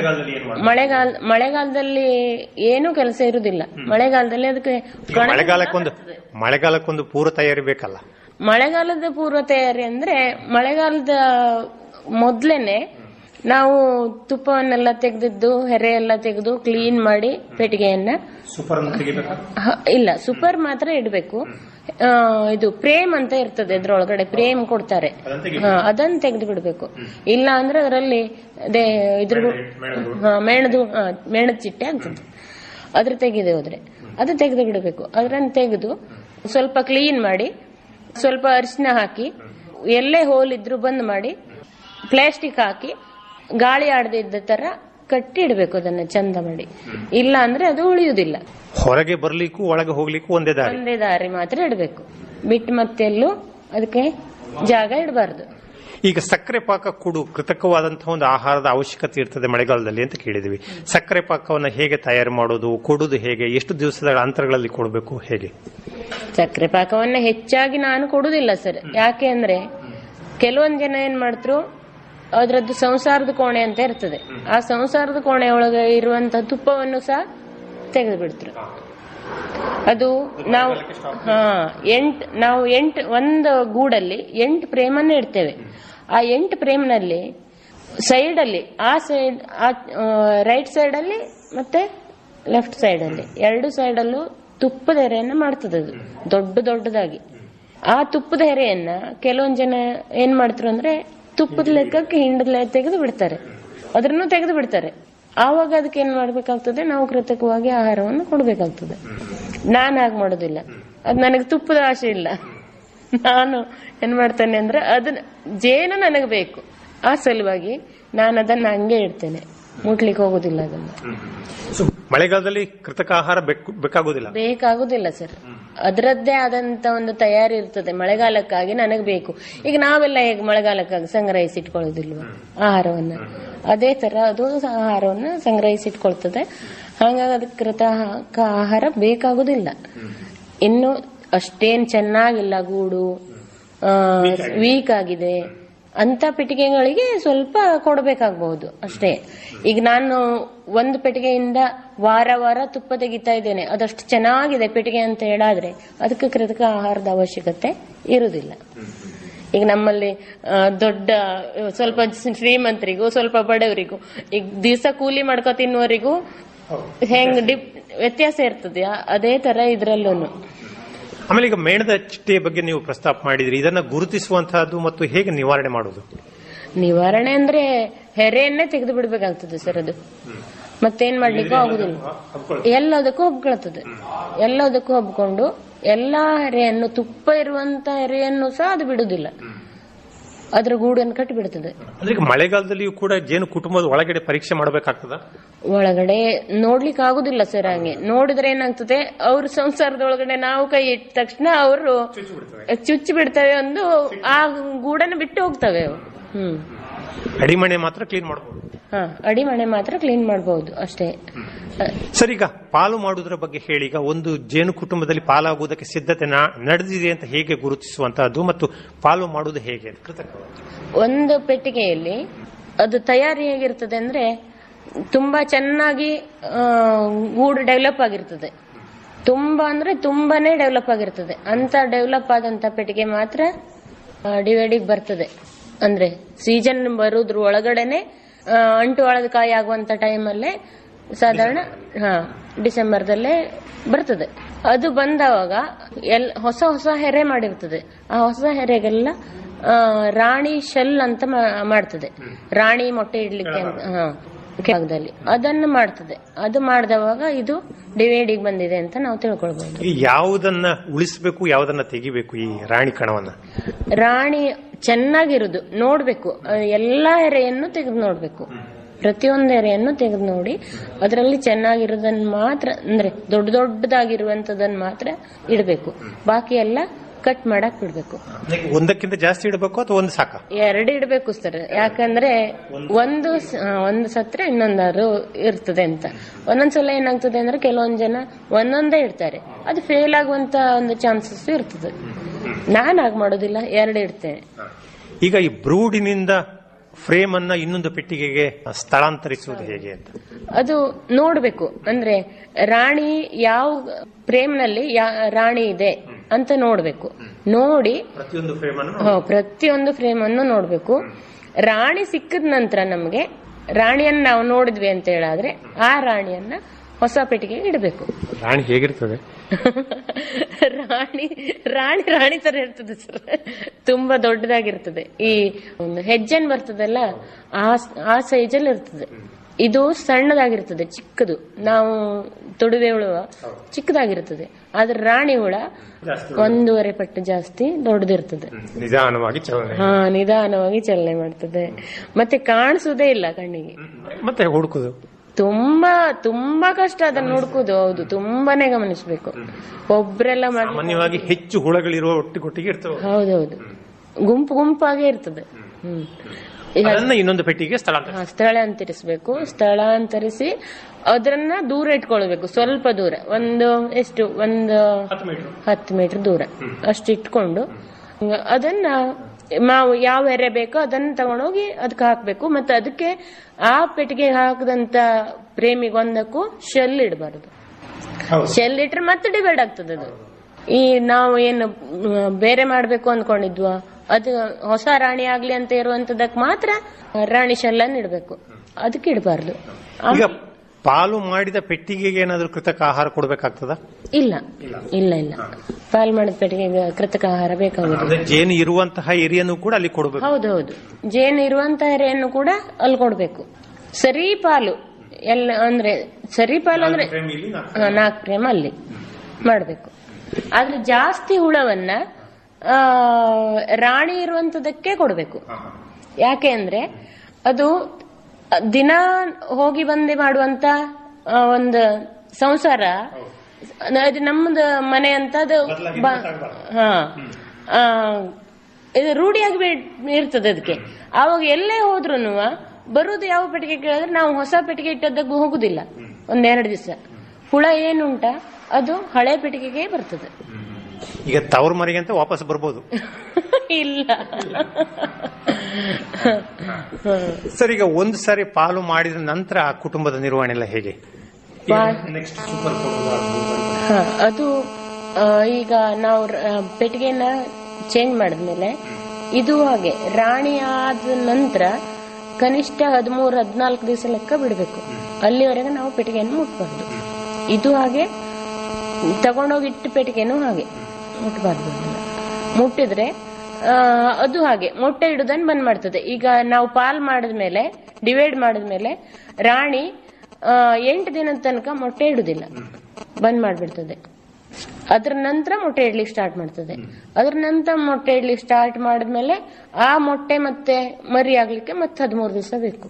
S9: ಮಳೆಗಾಲ ಮಳೆಗಾಲದಲ್ಲಿ ಏನೂ ಕೆಲಸ ಇರುದಿಲ್ಲ ಮಳೆಗಾಲದಲ್ಲಿ ಅದಕ್ಕೆ
S8: ಈಗ ಮಳೆಗಾಲಕ್ಕೊಂದು ಮಳೆಗಾಲಕ್ಕೊಂದು ಪೂರ್ವ ತಯಾರಿ ಬೇಕಲ್ಲ
S9: ಮಳೆಗಾಲದ ಪೂರ್ವ ತಯಾರಿ ಅಂದ್ರೆ ಮಳೆಗಾಲದ ಮೊದ್ಲೇನೆ ನಾವು ತುಪ್ಪವನ್ನೆಲ್ಲ ತೆಗೆದಿದ್ದು ಹೆರೆ ಎಲ್ಲ ತೆಗೆದು ಕ್ಲೀನ್ ಮಾಡಿ ಪೆಟ್ಟಿಗೆಯನ್ನ
S8: ಸೂಪರ್
S9: ಹ, ಇಲ್ಲ ಸೂಪರ್ ಮಾತ್ರ ಇಡಬೇಕು ಇದು ಪ್ರೇಮ್ ಅಂತ ಇರ್ತದೆ ಅದ್ರೊಳಗಡೆ ಪ್ರೇಮ್ ಕೊಡ್ತಾರೆ ಹ, ಅದನ್ನ ತೆಗೆದು ಬಿಡ್ಬೇಕು ಇಲ್ಲ ಅಂದ್ರೆ ಅದರಲ್ಲಿ ಅದೇ ಇದ್ರ ಹ, ಮೇಣದು ಹ, ಮೇಣದ ಚಿಟ್ಟೆ ಆಗ್ತದೆ ಅದ್ರ ತೆಗೆದು ಹೋದ್ರೆ ಅದು ತೆಗೆದು ಬಿಡಬೇಕು ಅದನ್ನ ತೆಗೆದು ಸ್ವಲ್ಪ ಕ್ಲೀನ್ ಮಾಡಿ ಸ್ವಲ್ಪ ಅರಿಶಿನ ಹಾಕಿ ಎಲ್ಲೇ ಹೋಲ್ ಇದ್ರು ಬಂದ್ ಮಾಡಿ ಪ್ಲಾಸ್ಟಿಕ್ ಹಾಕಿ ಗಾಳಿ ಆಡದೆ ಇದ್ದ ತರ ಕಟ್ಟಿ ಇಡಬೇಕು ಅದನ್ನ ಚಂದ ಮಾಡಿ ಇಲ್ಲ ಅಂದ್ರೆ ಅದು ಉಳಿಯುವುದಿಲ್ಲ
S8: ಹೊರಗೆ ಬರ್ಲಿಕ್ಕೂ ಒಳಗೆ ಹೋಗ್ಲಿಕ್ಕೂ ಒಂದೇ ದಾರಿ
S9: ಒಂದೇ ದಾರಿ ಮಾತ್ರ ಇಡಬೇಕು ಬಿಟ್ಟು ಮತ್ತೆಲ್ಲೂ ಅದಕ್ಕೆ ಜಾಗ ಇಡಬಾರ್ದು
S8: ಈಗ ಸಕ್ಕರೆ ಪಾಕ ಕೊಡು ಕೃತಕವಾದಂತಹ ಒಂದು ಆಹಾರದ ಅವಶ್ಯಕತೆ ಇರ್ತದೆ ಮಳೆಗಾಲದಲ್ಲಿ ಅಂತ ಕೇಳಿದ್ವಿ ಸಕ್ಕರೆ ಪಾಕವನ್ನು ಹೇಗೆ ತಯಾರು ಮಾಡೋದು ಕೊಡುದು ಹೇಗೆ ಎಷ್ಟು ದಿವಸದ ಅಂತರಗಳಲ್ಲಿ ಕೊಡಬೇಕು ಹೇಗೆ
S9: ಸಕ್ಕರೆ ಪಾಕವನ್ನ ಹೆಚ್ಚಾಗಿ ನಾನು ಕೊಡುದಿಲ್ಲ ಸರ್ ಯಾಕೆ ಅಂದ್ರೆ ಕೆಲವೊಂದ್ ಜನ ಏನ್ ಮಾಡ್ತರು ಅದ್ರದ್ದು ಸಂಸಾರದ ಕೋಣೆ ಅಂತ ಇರ್ತದೆ ಆ ಸಂಸಾರದ ಕೋಣೆ ಒಳಗೆ ಇರುವಂತಹ ತುಪ್ಪವನ್ನು ಸಹ ತೆಗೆದು ಬಿಡ್ತರು ಅದು ನಾವು ಹಾ ಎಂಟ್ ನಾವು ಎಂಟ್ ಒಂದು ಗೂಡಲ್ಲಿ ಎಂಟು ಪ್ರೇಮನ್ನ ಇಡ್ತೇವೆ ಆ ಎಂಟು ಪ್ರೇಮ್ನಲ್ಲಿ ಸೈಡ್ ಅಲ್ಲಿ ಆ ಸೈಡ್ ರೈಟ್ ಸೈಡ್ ಅಲ್ಲಿ ಮತ್ತೆ ಲೆಫ್ಟ್ ಸೈಡ್ ಅಲ್ಲಿ ಎರಡು ಸೈಡ್ ಅಲ್ಲೂ ತುಪ್ಪದ ಎರೆಯನ್ನ ಮಾಡ್ತದೆ ಅದು ದೊಡ್ಡ ದೊಡ್ಡದಾಗಿ ಆ ತುಪ್ಪದ ಎರೆಯನ್ನ ಕೆಲವೊಂದ್ ಜನ ಏನ್ ಮಾಡ್ತಾರೆ ಅಂದ್ರೆ ತುಪ್ಪದ ಲೆಕ್ಕಕ್ಕೆ ಹಿಂಡದ ತೆಗೆದು ಬಿಡ್ತಾರೆ ಅದ್ರನ್ನು ತೆಗೆದು ಬಿಡ್ತಾರೆ ಆವಾಗ ಅದಕ್ಕೆ ಏನ್ ಮಾಡ್ಬೇಕಾಗ್ತದೆ ನಾವು ಕೃತಕವಾಗಿ ಆಹಾರವನ್ನು ಕೊಡ್ಬೇಕಾಗ್ತದೆ ನಾನು ಹಾಗೆ ಮಾಡೋದಿಲ್ಲ ಅದ್ ನನಗೆ ತುಪ್ಪದ ಆಸೆ ಇಲ್ಲ ನಾನು ಏನ್ ಮಾಡ್ತೇನೆ ಅಂದ್ರೆ ಅದನ್ನ ಜೇನು ನನಗೆ ಬೇಕು ಆ ಸಲುವಾಗಿ ನಾನು ಅದನ್ನ ಹಂಗೆ ಇಡ್ತೇನೆ ಮುಟ್ಲಿಕ್ಕೆ ಹೋಗುದಿಲ್ಲ ಅದನ್ನ
S8: ಸೊ, ಮಳೆಗಾಲದಲ್ಲಿ ಕೃತಕ ಆಹಾರ ಬೇಕು- ಬೇಕಾಗುದಿಲ್ಲ
S9: ಬೇಕಾಗುದಿಲ್ಲ ಸರ್ ಅದರದ್ದೇ ಆದಂತ ಒಂದು ತಯಾರಿ ಇರ್ತದೆ ಮಳೆಗಾಲಕ್ಕಾಗಿ ನನಗೆ ಬೇಕು ಈಗ ನಾವೆಲ್ಲ ಹೇಗೆ ಮಳೆಗಾಲಕ್ಕಾಗಿ ಸಂಗ್ರಹಿಸಿಟ್ಕೊಳ್ಳೋದಿಲ್ವಾ ಆಹಾರವನ್ನ ಅದೇ ತರ ಅದು ಸಹ ಆಹಾರವನ್ನ ಸಂಗ್ರಹಿಸಿಟ್ಕೊಳ್ತದೆ ಹಾಗಾಗಿ ಅದಕ್ಕೆ ಕೃತಕ ಆಹಾರ ಬೇಕಾಗುದಿಲ್ಲ ಇನ್ನು ಅಷ್ಟೇನ್ ಚೆನ್ನಾಗಿಲ್ಲ ಗೂಡು ವೀಕ್ ಆಗಿದೆ ಅಂತ ಪೆಟ್ಟಿಗೆಗಳಿಗೆ ಸ್ವಲ್ಪ ಕೊಡಬೇಕಾಗಬಹುದು ಅಷ್ಟೇ ಈಗ ನಾನು ಒಂದು ಪೆಟ್ಟಿಗೆಯಿಂದ ವಾರ ವಾರ ತುಪ್ಪ ತೆಗಿತಾ ಇದ್ದೇನೆ ಅದಷ್ಟು ಚೆನ್ನಾಗಿದೆ ಪೆಟ್ಟಿಗೆ ಅಂತ ಹೇಳಾದ್ರೆ ಅದಕ್ಕೆ ಕೃತಕ ಆಹಾರದ ಅವಶ್ಯಕತೆ ಇರುವುದಿಲ್ಲ ಈಗ ನಮ್ಮಲ್ಲಿ ಆ, ದೊಡ್ಡ ಆ, ಸ್ವಲ್ಪ ಶ್ರೀಮಂತರಿಗೂ ಸ್ವಲ್ಪ ಬಡವರಿಗೂ ಈಗ ದಿವಸ ಕೂಲಿ ಮಾಡ್ಕೊ ತಿನ್ನುವರಿಗೂ ಹೆಂಗ್ ಡಿಪ್ ವ್ಯತ್ಯಾಸ ಇರ್ತದೆ ಅದೇ ತರ ಇದ್ರಲ್ಲೂ
S8: ಆಮೇಲೆ ಈಗ ಮೇಣದ ಚಿಟ್ಟೆಯ ಬಗ್ಗೆ ನೀವು ಪ್ರಸ್ತಾಪ ಮಾಡಿದ್ರಿ ಇದನ್ನ ಗುರುತಿಸುವಂತಹದ್ದು ಮತ್ತು ಹೇಗೆ ನಿವಾರಣೆ ಮಾಡುವುದು
S9: ನಿವಾರಣೆ ಅಂದ್ರೆ ಹೆರೆಯನ್ನೇ ತೆಗೆದು ಬಿಡ್ಬೇಕಾಗ್ತದೆ ಸರ್ ಅದು ಮತ್ತೇನ್ ಮಾಡ್ಲಿಕ್ಕೂ ಆಗುದಿಲ್ಲ ಎಲ್ಲದಕ್ಕೂ ಹಬ್ಕೊಳ್ತದೆ ಎಲ್ಲದಕ್ಕೂ ಹಬ್ಕೊಂಡು ಎಲ್ಲಾ ಹೆರೆಯನ್ನು ತುಪ್ಪ ಇರುವಂತ ಹೆರೆಯನ್ನು ಸಹ ಅದು ಬಿಡುದಿಲ್ಲ ಅದ್ರ ಗೂಡನ್ನು ಕಟ್ಟಿ ಬಿಡ್ತದೆ
S8: ಅಂದ್ರೆ ಈಗ ಮಳೆಗಾಲದಲ್ಲಿಯೂ ಕೂಡ ಜೇನು ಕುಟುಂಬದ ಒಳಗಡೆ ಪರೀಕ್ಷೆ ಮಾಡಬೇಕಾಗ್ತದ
S9: ಒಳಗಡೆ ನೋಡ್ಲಿಕ್ಕೆ ಆಗುದಿಲ್ಲ ಸರ್ ಹಂಗೆ ನೋಡಿದ್ರೆ ಏನಾಗ್ತದೆ ಅವ್ರ ಸಂಸಾರದ ಒಳಗಡೆ ನಾವು ಕೈ ಇಟ್ಟ ತಕ್ಷಣ ಅವರು ಚುಚ್ಚಿ ಬಿಡ್ತವೆ ಒಂದು ಆ ಗೂಡನ್ನು ಬಿಟ್ಟು ಹೋಗ್ತವೆ ಅವು ಹ್ಮ್
S8: ಅಡಿಮಣೆ ಮಾತ್ರ ಕ್ಲೀನ್ ಮಾಡಬಹುದು
S9: ಹಾ ಅಡಿಮಣೆ ಮಾತ್ರ ಕ್ಲೀನ್ ಮಾಡಬಹುದು ಅಷ್ಟೇ
S8: ಸರ್ ಈಗ ಪಾಲು ಮಾಡುವುದರ ಬಗ್ಗೆ ಹೇಳಿ ಈಗ ಒಂದು ಜೇನು ಕುಟುಂಬದಲ್ಲಿ ಪಾಲಾಗುವುದಕ್ಕೆ ಸಿದ್ಧತೆ ನಾ- ನಡೆದಿದೆ ಅಂತ ಹೇಗೆ ಗುರುತಿಸುವಂತಹದ್ದು ಮತ್ತು ಪಾಲು ಮಾಡುವುದು ಹೇಗೆ ಅಂತ ಕೃತಕವಾಗಿ.
S9: ಒಂದು ಪೆಟ್ಟಿಗೆಯಲ್ಲಿ ಅದು ತಯಾರಿ ಹೇಗಿರ್ತದೆ ಅಂದ್ರೆ ತುಂಬಾ ಚೆನ್ನಾಗಿ ಆ, ಗೂಡು ಡೆವಲಪ್ ಆಗಿರ್ತದೆ ತುಂಬಾ ಅಂದ್ರೆ ತುಂಬಾನೇ ಡೆವಲಪ್ ಆಗಿರ್ತದೆ ಅಂತ ಡೆವಲಪ್ ಆದಂತ ಪೆಟ್ಟಿಗೆ ಮಾತ್ರ ಡಿವೈಡಿಗೆ ಬರ್ತದೆ ಅಂದ್ರೆ ಸೀಸನ್ ಬರುದ್ರ ಒಳಗಡೆನೆ ಆ, ಅಂಟು ಒಳದ ಕಾಯಿ ಆಗುವಂತ ಟೈಮಲ್ಲೇ ಸಾಧಾರಣ ಹಾ ಡಿಸೆಂಬರ್ದಲ್ಲೇ ಬರ್ತದೆ ಅದು ಬಂದವಾಗ ಎಲ್ ಹೊಸ ಹೊಸ ಹೆರೆ ಮಾಡಿರ್ತದೆ ಆ ಹೊಸ ಹೆರೆಗೆಲ್ಲ ಆ, ರಾಣಿ ಶೆಲ್ ಅಂತ ಮಾ- ಮಾಡ್ತದೆ ರಾಣಿ ಮೊಟ್ಟೆ ಇಡ್ಲಿಕ್ಕೆ ಅಂತ ಹಾ ಭಾಗದಲ್ಲಿ ಅದನ್ನು ಮಾಡ್ತದೆ ಅದು ಮಾಡಿದವಾಗ ಇದು ಡಿವೈಡಿಗೆ ಬಂದಿದೆ ಅಂತ ನಾವು ತಿಳ್ಕೊಳ್ಬಹುದು
S8: ಈ ಯಾವುದನ್ನ ಉಳಿಸಬೇಕು ಯಾವುದನ್ನ ತೆಗಿಬೇಕು ಈ ರಾಣಿ ಕಣವನ್ನ
S9: ರಾಣಿ ಚೆನ್ನಾಗಿರುದು ನೋಡ್ಬೇಕು ಆ, ಎಲ್ಲಾ ಎರೆಯನ್ನು ತೆಗೆದು ನೋಡ್ಬೇಕು ಪ್ರತಿಯೊಂದು ಎರೆಯನ್ನು ತೆಗೆದು ನೋಡಿ ಅದರಲ್ಲಿ ಚೆನ್ನಾಗಿರೋದನ್ನ ಮಾತ್ರ ಅಂದ್ರೆ ದೊಡ್ಡ ದೊಡ್ಡದಾಗಿರುವಂತದನ್ನ ಮಾತ್ರ ಇಡಬೇಕು ಬಾಕಿ ಎಲ್ಲ ಕಟ್ ಮಾಡಕ್ ಬಿಡ್ಬೇಕು
S8: ಒಂದಕ್ಕಿಂತ ಜಾಸ್ತಿ ಇಡಬೇಕು ಅಥವಾ ಒಂದು ಸಾಕ
S9: ಎರಡು ಇಡಬೇಕು ಸರ್ ಯಾಕಂದ್ರೆ ಒಂದು ಸ- ಆ, ಒಂದು ಸತ್ರೆ ಇನ್ನೊಂದಾದ್ರು ಇರ್ತದೆ ಅಂತ ಒಂದೊಂದ್ಸಲ ಏನಾಗ್ತದೆ ಅಂದ್ರೆ ಕೆಲವೊಂದ್ ಜನ ಒಂದೊಂದೇ ಇಡ್ತಾರೆ ಅದು ಫೇಲ್ ಆಗುವಂತ ಒಂದು ಚಾನ್ಸಸ್ ಇರ್ತದೆ ನಾನ್ ಹಾಗೆ ಮಾಡೋದಿಲ್ಲ ಎರಡು ಇಡ್ತೇನೆ
S8: ಈಗ ಈ ಬ್ರೂಡಿನಿಂದ ಫ್ರೇಮ್ ಅನ್ನ ಇನ್ನೊಂದು ಪೆಟ್ಟಿಗೆಗೆ ಸ್ಥಳಾಂತರಿಸುವುದು ಹೇಗೆ ಅಂತ
S9: ಅದು ನೋಡ್ಬೇಕು ಅಂದ್ರೆ ರಾಣಿ ಯಾವ ಪ್ರೇಮ್ನಲ್ಲಿ ಯಾ- ರಾಣಿ ಇದೆ ಅಂತ ನೋಡ್ಬೇಕು ನೋಡಿ
S8: ಪ್ರತಿಯೊಂದು ಫ್ರೇಮ್ ಅನ್ನು
S9: ಹ, ಪ್ರತಿಯೊಂದು ಫ್ರೇಮ್ ಅನ್ನು ನೋಡ್ಬೇಕು ರಾಣಿ ಸಿಕ್ಕಿದ ನಂತರ ನಮ್ಗೆ ರಾಣಿಯನ್ನ ನಾವು ನೋಡಿದ್ವಿ ಅಂತ ಹೇಳಾದ್ರೆ ಆ ರಾಣಿಯನ್ನ ಹೊಸ ಪೆಟ್ಟಿಗೆಗೆ ಇಡಬೇಕು
S8: ರಾಣಿ ಹೇಗಿರ್ತದೆ
S9: ರಾಣಿ ರಾಣಿ ರಾಣಿ ತರ ಇರ್ತದೆ ಸರ್ ತುಂಬಾ ದೊಡ್ಡದಾಗಿರ್ತದೆ ಈ ಒಂದು ಹೆಜ್ಜೆನ್ ಬರ್ತದಲ್ಲ ಆ ಆ ಸೈಜಲ್ಲಿ ಇರ್ತದೆ ಇದು ಸಣ್ಣದಾಗಿರ್ತದೆ ಚಿಕ್ಕದು ನಾವು ತೊಡುವೆ ಹುಳ ಚಿಕ್ಕದಾಗಿರ್ತದೆ ಆದ್ರೆ ರಾಣಿ ಹುಳ ಒಂದೂವರೆ ಪಟ್ಟು ಜಾಸ್ತಿ ದೊಡ್ಡದಿರ್ತದೆ
S8: ನಿಧಾನವಾಗಿ ಚಲನೆ
S9: ಹಾ ನಿಧಾನವಾಗಿ ಚಲನೆ ಮಾಡ್ತದೆ ಮತ್ತೆ ಕಾಣಿಸುವುದೇ ಇಲ್ಲ ಕಣ್ಣಿಗೆ
S8: ಮತ್ತೆ ಹುಡುಕುದು
S9: ತುಂಬಾ ತುಂಬಾ ಕಷ್ಟ ಅದನ್ನ ಹುಡುಕುದು ಹೌದು ತುಂಬಾನೇ ಗಮನಿಸಬೇಕು ಒಬ್ರೆಲ್ಲ ಮಾಡಿ
S8: ಸಾಮಾನ್ಯವಾಗಿ ಹೆಚ್ಚು ಹುಳಗಳಿರುವ ಒಟ್ಟಿಗೊಟ್ಟಿಗೆ ಇರ್ತವೆ
S9: ಹೌದೌದು ಗುಂಪು ಗುಂಪಾಗೇ ಇರ್ತದೆ ಹ್ಮ್ ಈಗ
S8: ಅದನ್ನ ಇನ್ನೊಂದು ಪೆಟ್ಟಿಗೆ ಸ್ಥಳಾಂತರ
S9: ಹಾ, ಸ್ಥಳಾಂತರಿಸಬೇಕು ಸ್ಥಳಾಂತರಿಸಿ ಅದನ್ನ ದೂರ ಇಟ್ಕೊಳ್ಬೇಕು ಸ್ವಲ್ಪ ದೂರ ಒಂದು ಎಷ್ಟು ಒಂದು
S8: ಹತ್ತು ಮೀಟರ್
S9: ಹತ್ತು ಮೀಟರ್ ದೂರ ಅಷ್ಟು ಇಟ್ಕೊಂಡು ಅದನ್ನ ನಾವು ಯಾವ ಎರೆ ಬೇಕೋ ಅದನ್ನ ತಗೊಂಡೋಗಿ ಅದಕ್ಕೆ ಹಾಕ್ಬೇಕು ಮತ್ತೆ ಅದಕ್ಕೆ ಆ ಪೆಟ್ಟಿಗೆ ಹಾಕದಂತ ಪ್ರೇಮಿಗೆ ಒಂದಕ್ಕೂ ಶೆಲ್ ಇಡಬಾರದು
S8: ಹೌದು
S9: ಶೆಲ್ ಇಟ್ರೆ ಮತ್ತೆ ಡಿವೈಡ್ ಆಗ್ತದೆ ಅದು ಈ ನಾವು ಏನು ಮ್, ಬೇರೆ ಮಾಡ್ಬೇಕು ಅನ್ಕೊಂಡಿದ್ವಾ ಅದು ಹೊಸ ರಾಣಿ ಆಗ್ಲಿ ಅಂತ ಇರುವಂತದಕ್ಕೆ ಮಾತ್ರ ರಾಣಿ ಶೆಲ್ಲನ್ನು ಇಡಬೇಕು ಅದಕ್ಕೆ ಇಡಬಾರ್ದು
S8: ಈಗ ಪಾಲು ಮಾಡಿದ ಪೆಟ್ಟಿಗೆಗೆ ಏನಾದರೂ ಕೃತಕ ಆಹಾರ ಕೊಡಬೇಕಾಗ್ತದ
S9: ಇಲ್ಲ ಇಲ್ಲ ಇಲ್ಲ ಪಾಲ್ ಮಾಡಿದ ಪೆಟ್ಟಿಗೆ ಕೃತಕ ಆಹಾರ ಬೇಕಾಗುದಿಲ್ಲ
S8: ಅಂದ್ರೆ ಜೇನು ಇರುವಂತಹ ಏರಿಯನ್ನು ಕೂಡ ಅಲ್ಲಿ ಕೊಡಬೇಕು
S9: ಹೌದೌದು ಜೇನು ಇರುವಂತ ಎರೆಯನ್ನು ಕೂಡ ಅಲ್ಲಿ ಕೊಡ್ಬೇಕು ಸರಿ ಪಾಲು ಎಲ್ಲ ಅಂದ್ರೆ ಸರಿ ಪಾಲು ಅಂದ್ರೆ ಹಾ, ನಾಲ್ಕು ಪ್ರೇಮ್ ಅಲ್ಲಿ ಮಾಡ್ಬೇಕು ಆದ್ರೆ ಜಾಸ್ತಿ ಹುಳವನ್ನ ಆ, ರಾಣಿ ಇರುವಂತದಕ್ಕೆ ಕೊಡ್ಬೇಕು ಯಾಕೆ ಅಂದ್ರೆ ಅದು ದಿನ ಹೋಗಿ ಬಂದೆ ಮಾಡುವಂತ ಆ, ಒಂದು ಸಂಸಾರ ಅದು ನಮ್ಮದು ಮನೆ ಅಂತ ಅದು ಬ- ಹಾ ಆ, ಇದು ರೂಢಿಯಾಗಿ ಬಿಡ್- ಇರ್ತದೆ ಅದಕ್ಕೆ ಆವಾಗ ಎಲ್ಲೇ ಹೋದ್ರು ಬರುದು ಯಾವ ಪೆಟ್ಟಿಗೆ ಕೇಳಿದ್ರೆ ನಾವು ಹೊಸ ಪೆಟ್ಟಿಗೆ ಇಟ್ಟದ್ದಕ್ಕೂ ಹೋಗುದಿಲ್ಲ ಒಂದೆರಡು ದಿವಸ ಹುಳ ಏನುಂಟ ಅದು ಹಳೆ ಪೆಟ್ಟಿಗೆಗೆ ಬರ್ತದೆ
S8: ಈಗ ತವರು ಮನೆಗೆ ಅಂತ ವಾಪಸ್ ಬರ್ಬೋದು
S9: ಇಲ್ಲ
S8: ಸರ್ ಈಗ ಒಂದು ಸಾರಿ ಪಾಲು ಮಾಡಿದ ನಂತರ ಆ ಕುಟುಂಬದ ನಿರ್ವಹಣೆ ಎಲ್ಲ ಹೇಗೆ
S9: ಪಾ-
S8: ನೆಕ್ಸ್ಟ್ ಸೂಪರ್ ಕೊಡುವ
S9: ಹ, ಅದು ಆ, ಈಗ ನಾವು ರ- ಪೆಟ್ಟಿಗೆನ ಚೇಂಜ್ ಮಾಡಿದ್ಮೇಲೆ ಇದು ಹಾಗೆ ರಾಣಿ ಆದ ನಂತರ ಕನಿಷ್ಠ ಹದಿಮೂರು ಹದಿನಾಲ್ಕು ದಿವಸ ಲೆಕ್ಕ ಬಿಡಬೇಕು ಅಲ್ಲಿವರೆಗೆ ನಾವು ಪೆಟ್ಟಿಗೆಯನ್ನು ಮುಟ್ಬಾರ್ದು ಇದು ಹಾಗೆ ತಗೊಂಡೋಗಿ ಇಟ್ಟು ಪೆಟ್ಟಿಗೆನೂ ಹಾಗೆ ಮುಟ್ಬಾರ್ದು ಅದನ್ನ. ಮುಟ್ಟಿದ್ರೆ ಆ, ಅದು ಹಾಗೆ ಮೊಟ್ಟೆ ಇಡುದನ್ನು ಬಂದ್ ಮಾಡ್ತದೆ ಈಗ ನಾವು ಪಾಲ್ ಮಾಡಿದ್ಮೇಲೆ ಡಿವೈಡ್ ಮಾಡಿದ್ಮೇಲೆ ರಾಣಿ ಆ, ಎಂಟು ದಿನದ ತನಕ ಮೊಟ್ಟೆ ಇಡುದಿಲ್ಲ ಬಂದ್ ಮಾಡ್ಬಿಡ್ತದೆ ಅದ್ರ ನಂತರ ಮೊಟ್ಟೆ ಇಡ್ಲಿಕ್ಕೆ ಸ್ಟಾರ್ಟ್ ಮಾಡ್ತದೆ ಅದ್ರ ನಂತರ ಮೊಟ್ಟೆ ಇಡ್ಲಿಕ್ಕೆ ಸ್ಟಾರ್ಟ್ ಮಾಡಿದ್ಮೇಲೆ ಆ ಮೊಟ್ಟೆ ಮತ್ತೆ ಮರಿ ಆಗ್ಲಿಕ್ಕೆ ಮತ್ತೆ ಹದಿಮೂರು ದಿವಸ ಬೇಕು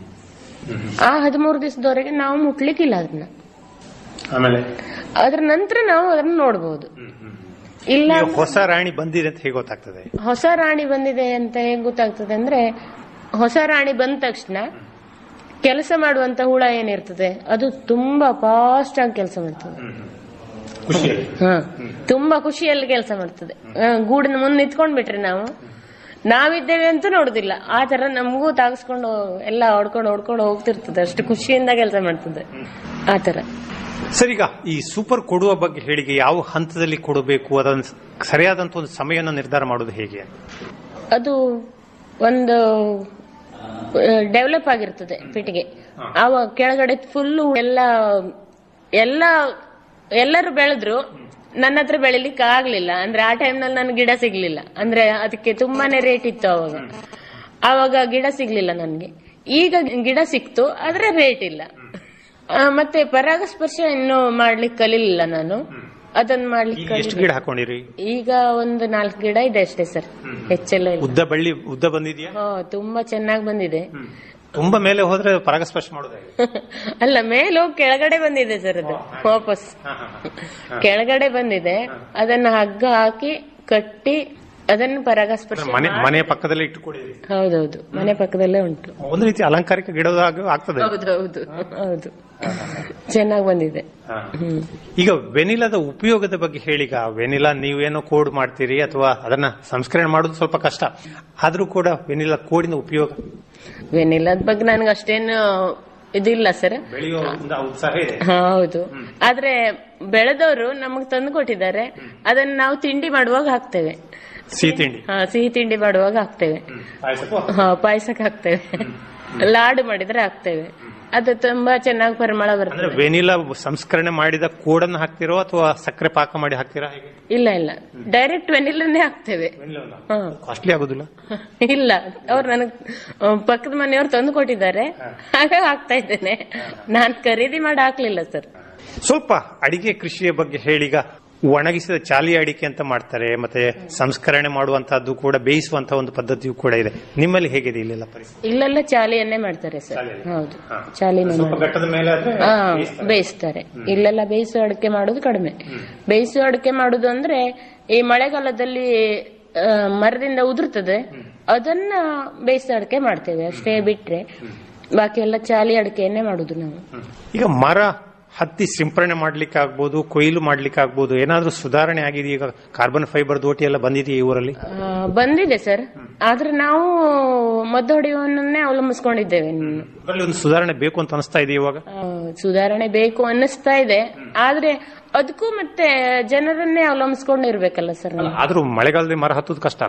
S9: ಆ ಹದಿಮೂರು ದಿವಸದವರೆಗೆ ನಾವು ಮುಟ್ಲಿಕ್ಕಿಲ್ಲ ಅದನ್ನ
S8: ಆಮೇಲೆ
S9: ಅದ್ರ ನಂತರ ನಾವು ಅದನ್ನ ನೋಡಬಹುದು ಇಲ್ಲ
S8: ಈಗ ಹೊಸ ರಾಣಿ ಬಂದಿದೆ ಅಂತ ಹೇಗೆ ಗೊತ್ತಾಗ್ತದೆ
S9: ಹೊಸ ರಾಣಿ ಬಂದಿದೆ ಅಂತ ಹೇಗ್ ಗೊತ್ತಾಗ್ತದೆ ಅಂದ್ರೆ ಹೊಸ ರಾಣಿ ಬಂದ ತಕ್ಷಣ ಕೆಲಸ ಮಾಡುವಂತ ಹುಳ ಏನಿರ್ತದೆ ಅದು ತುಂಬಾ ಫಾಸ್ಟ್ ಆಗಿ ಕೆಲಸ ಮಾಡ್ತದೆ ಹ ತುಂಬಾ ಖುಷಿಯಲ್ಲಿ ಕೆಲಸ ಮಾಡ್ತದೆ ಆ, ಗೂಡಿನ ಮುಂದೆ ನಿಂತ್ಕೊಂಡ್ ಬಿಟ್ರೆ ನಾವು ನಾವಿದ್ದೇವೆ ಅಂತ ನೋಡುದಿಲ್ಲ ಆ ತರ ನಮಗೂ ತಾಗಿಸ್ಕೊಂಡು ಎಲ್ಲ ಹೊಡ್ಕೊಂಡು ಹೊಡ್ಕೊಂಡು ಹೋಗ್ತಿರ್ತದೆ ಅಷ್ಟು ಖುಷಿಯಿಂದ ಕೆಲಸ ಮಾಡ್ತದೆ ಆ ತರ
S8: ಸರ್ ಈಗ ಈ ಸೂಪರ್ ಕೊಡುವ ಬಗ್ಗೆ ಹೇಳಿಕೆ ಯಾವ ಹಂತದಲ್ಲಿ ಕೊಡಬೇಕು ಅದನ್ನು ಸರಿಯಾದಂತ ಒಂದು ಸಮಯನ ನಿರ್ಧಾರ ಮಾಡೋದು ಹೇಗೆ
S9: ಅದು ಒಂದು ಡೆವಲಪ್ ಆಗಿರ್ತದೆ ಪೆಟ್ಟಿಗೆ ಆವಾಗ ಕೆಳಗಡೆ ಫುಲ್ಲು ಎಲ್ಲ ಎಲ್ಲ ಎಲ್ಲರೂ ಬೆಳೆದ್ರು ನನ್ನ ಹತ್ರ ಬೆಳಿಲಿಕ್ಕೆ ಆಗ್ಲಿಲ್ಲ ಅಂದ್ರೆ ಆ ಟೈಮ್ನಲ್ಲಿ ನನ್ಗೆ ಗಿಡ ಸಿಗ್ಲಿಲ್ಲ ಅಂದ್ರೆ ಅದಕ್ಕೆ ತುಂಬಾನೇ ರೇಟ್ ಇತ್ತು ಅವಾಗ ಆವಾಗ ಗಿಡ ಸಿಗ್ಲಿಲ್ಲ ನನ್ಗೆ ಈಗ ಗಿಡ ಸಿಕ್ತು ಆದ್ರೆ ರೇಟ್ ಇಲ್ಲ ಆ, ಮತ್ತೆ ಪರಾಗಸ್ಪರ್ಶ ಇನ್ನೂ ಮಾಡ್ಲಿಕ್ಕೆ ಕಲಿಲಿಲ್ಲ ನಾನು ಅದನ್ನ ಮಾಡ್ಲಿಕ್ಕೆ
S8: ಈಗ ಎಷ್ಟು
S9: ಕಲಿಬೇಕು.
S8: ಗಿಡ ಹಾಕೊಂಡಿರಿ
S9: ಈಗ ಒಂದು ನಾಲ್ಕು ಗಿಡ ಇದೆ ಅಷ್ಟೇ ಸರ್ ಹೆಚ್ಚೆಲ್ಲ ಇಲ್ಲ
S8: ಉದ್ದ ಬಳ್ಳಿ ಉದ್ದ ಬಂದಿದೆಯಾ
S9: ಹಾ, ತುಂಬಾ ಚೆನ್ನಾಗಿ ಬಂದಿದೆ
S8: ತುಂಬಾ ಮೇಲೆ ಹೋದ್ರೆ ಪರಾಗಸ್ಪರ್ಶ ಮಾಡೋದು ಹೇಗೆ?
S9: ಅಲ್ಲ ಮೇಲೆ ಹೋಗಿ ಕೆಳಗಡೆ ಬಂದಿದೆ ಸರ್ ಅದು ವಾಪಸ್ ಕೆಳಗಡೆ ಬಂದಿದೆ ಅದನ್ನ ಹಗ್ಗ ಹಾಕಿ ಕಟ್ಟಿ ಅದನ್ನು ಪರಾಗಸ್ಪರ್ಶ
S8: ಮನೆ
S9: ಮಾಡಿ-
S8: ಮನೆ ಪಕ್ಕದಲ್ಲೇ ಇಟ್ಟುಕೊಂಡಿರಿ
S9: ಹೌದೌದು ಮನೆ ಪಕ್ಕದಲ್ಲೇ ಉಂಟು
S8: ಒಂದು ರೀತಿ ಅಲಂಕಾರಿಕ ಗಿಡದಾಗ ಆಗ್ತದೆ
S9: ಹೌದೌದು ಹೌದು ಚೆನ್ನಾಗಿ ಬಂದಿದೆ ಹ್ಮ್
S8: ಈಗ ವೆನಿಲಾದ ಉಪಯೋಗದ ಬಗ್ಗೆ ಹೇಳಿಗ ವೆನಿಲಾ ನೀವೇನೋ ಕೋಡ್ ಮಾಡ್ತೀರಿ ಅಥವಾ ಅದನ್ನ ಸಂಸ್ಕರಣೆ ಮಾಡೋದು ಸ್ವಲ್ಪ ಕಷ್ಟ ಆದ್ರೂ ಕೂಡ ವೆನಿಲಾ ಕೋಡಿನ ಉಪಯೋಗ
S9: ವೆನಿಲದ ಬಗ್ಗೆ ನನಗೆ ಅಷ್ಟೇನು ಇದಿಲ್ಲ ಸರ್
S8: ಬೆಳೆಯುವ ಒಂದು ಉತ್ಸಾಹ ಇದೆ
S9: ಹೌದು ಆದ್ರೆ ಬೆಳೆದವರು ನಮಗ್ ತಂದು ಕೊಟ್ಟಿದ್ದಾರೆ ಅದನ್ನ ನಾವು ತಿಂಡಿ ಮಾಡುವಾಗ ಹಾಕ್ತೇವೆ
S8: ಸಿಹಿ ತಿಂಡಿ
S9: ಹಾ ಸಿಹಿ ತಿಂಡಿ ಮಾಡುವಾಗ ಹಾಕ್ತೇವೆ
S8: ಪಾಯಸಕ್ಕೂ
S9: ಹಾ ಪಾಯಸಕ್ಕೆ ಹಾಕ್ತೇವೆ ಲಾಡು ಮಾಡಿದ್ರೆ ಹಾಕ್ತೇವೆ ಅದು ತುಂಬಾ ಚೆನ್ನಾಗಿ ಪರಿಮಳ
S8: ಅಂದ್ರೆ
S9: ಬರ್ತದೆ
S8: ವೆನಿಲಾ ಸಂಸ್ಕರಣೆ ಮಾಡಿದ ಕೋಡನ್ನು ಹಾಕ್ತಿರೋ ಅಥವಾ ಸಕ್ಕರೆ ಪಾಕ ಮಾಡಿ ಹಾಕ್ತೀರಾ ಹೇಗೆ
S9: ಇಲ್ಲ ಇಲ್ಲ ಡೈರೆಕ್ಟ್ ವೆನಿಲನ್ನೇ ಹಾಕ್ತೇವೆ ಹಾ.
S8: ಕಾಸ್ಟ್ಲಿ ಆಗುದಿಲ್ಲ
S9: ಇಲ್ಲ ಅವ್ರು ನನಗ್ ಆ, ಪಕ್ಕದ ಮನೆಯವ್ರು ತಂದು ಕೊಟ್ಟಿದ್ದಾರೆ ಹಾಗೆ ಹಾಕ್ತಾ ಇದ್ದೇನೆ ನಾನ್ ಖರೀದಿ ಮಾಡಿ ಹಾಕ್ಲಿಲ್ಲ ಸರ್
S8: ಸ್ವಲ್ಪ ಅಡಿಕೆ ಕೃಷಿಯ ಬಗ್ಗೆ ಹೇಳಿಗ ಒಣಗಿಸಿದ ಚಾಲಿ ಅಡಿಕೆ ಅಂತ ಮಾಡ್ತಾರೆ ಮತ್ತೆ ಸಂಸ್ಕರಣೆ ಮಾಡುವಂತಹದ್ದು ಕೂಡ ಬೇಯಿಸುವಂತಹ ಒಂದು ಪದ್ಧತಿಯು ಕೂಡ ಇದೆ ನಿಮ್ಮಲ್ಲಿ ಹೇಗಿದೆ ಇಲ್ಲೆಲ್ಲ ಪರಿಸ್ಥಿತಿ
S9: ಇಲ್ಲೆಲ್ಲ ಚಾಲಿಯನ್ನೇ ಮಾಡ್ತಾರೆ ಸರ್ ಹೌದು ಚಾಲಿನೇ
S8: ಸ್ವಲ್ಪ
S9: ಮಾಡ್ತಾರೆ
S8: ಘಟ್ಟದ ಮೇಲೆ ಆದ್ರೆ
S9: ಹಾ ಬೇಯಿಸ್ತಾರೆ ಇಲ್ಲೆಲ್ಲ ಬೇಯಿಸೋ ಅಡಿಕೆ ಮಾಡೋದು ಕಡಿಮೆ ಬೇಯಿಸೋ ಅಡಿಕೆ ಮಾಡುದು ಅಂದ್ರೆ ಈ ಮಳೆಗಾಲದಲ್ಲಿ ಆ, ಮರದಿಂದ ಉದುರ್ತದೆ ಅದನ್ನ ಬೇಯಿಸೋ ಅಡಿಕೆ ಮಾಡ್ತೇವೆ ಅಷ್ಟೇ ಬಿಟ್ರೆ ಬಾಕಿ ಎಲ್ಲ ಚಾಲಿ ಅಡಿಕೆಯನ್ನೇ ಮಾಡುದು ನಾವು
S8: ಈಗ ಮರ ಹತ್ತಿ ಸಿಂಪರಣೆ ಮಾಡ್ಲಿಕ್ಕೆ ಆಗ್ಬೋದು ಕೊಯ್ಲು ಮಾಡ್ಲಿಕ್ಕೆ ಆಗ್ಬೋದು ಏನಾದ್ರೂ ಸುಧಾರಣೆ ಆಗಿದೆ ಈಗ ಕಾರ್ಬನ್ ಫೈಬರ್ ದೋಟಿ ಎಲ್ಲ ಬಂದಿದೆಯಾ ಈ ಊರಲ್ಲಿ
S9: ಆ, ಬಂದಿದೆ ಸರ್ ಆದ್ರೆ ನಾವು ಮದ್ದು ಹೊಡೆಯುವನ್ನೇ ಅವಲಂಬಿಸ್ಕೊಂಡಿದ್ದೇವೆ ಇನ್ನು.
S8: ಅದರಲ್ಲಿ ಒಂದು ಸುಧಾರಣೆ ಬೇಕು ಅಂತ ಅನಿಸ್ತಾ ಇದೆ ಇವಾಗ
S9: ಆ, ಸುಧಾರಣೆ ಬೇಕು ಅನ್ನಿಸ್ತಾ ಇದೆ ಆದ್ರೆ ಅದಕ್ಕೂ ಮತ್ತೆ ಜನರನ್ನೇ ಅವಲಂಬಿಸ್ಕೊಂಡಿರ್ಬೇಕಲ್ಲ ಸರ್ ನಾವು
S8: ಆದ್ರೂ ಮಳೆಗಾಲದಲ್ಲಿ ಮರ ಹತ್ತೋದು ಕಷ್ಟ ಅಲ್ಲ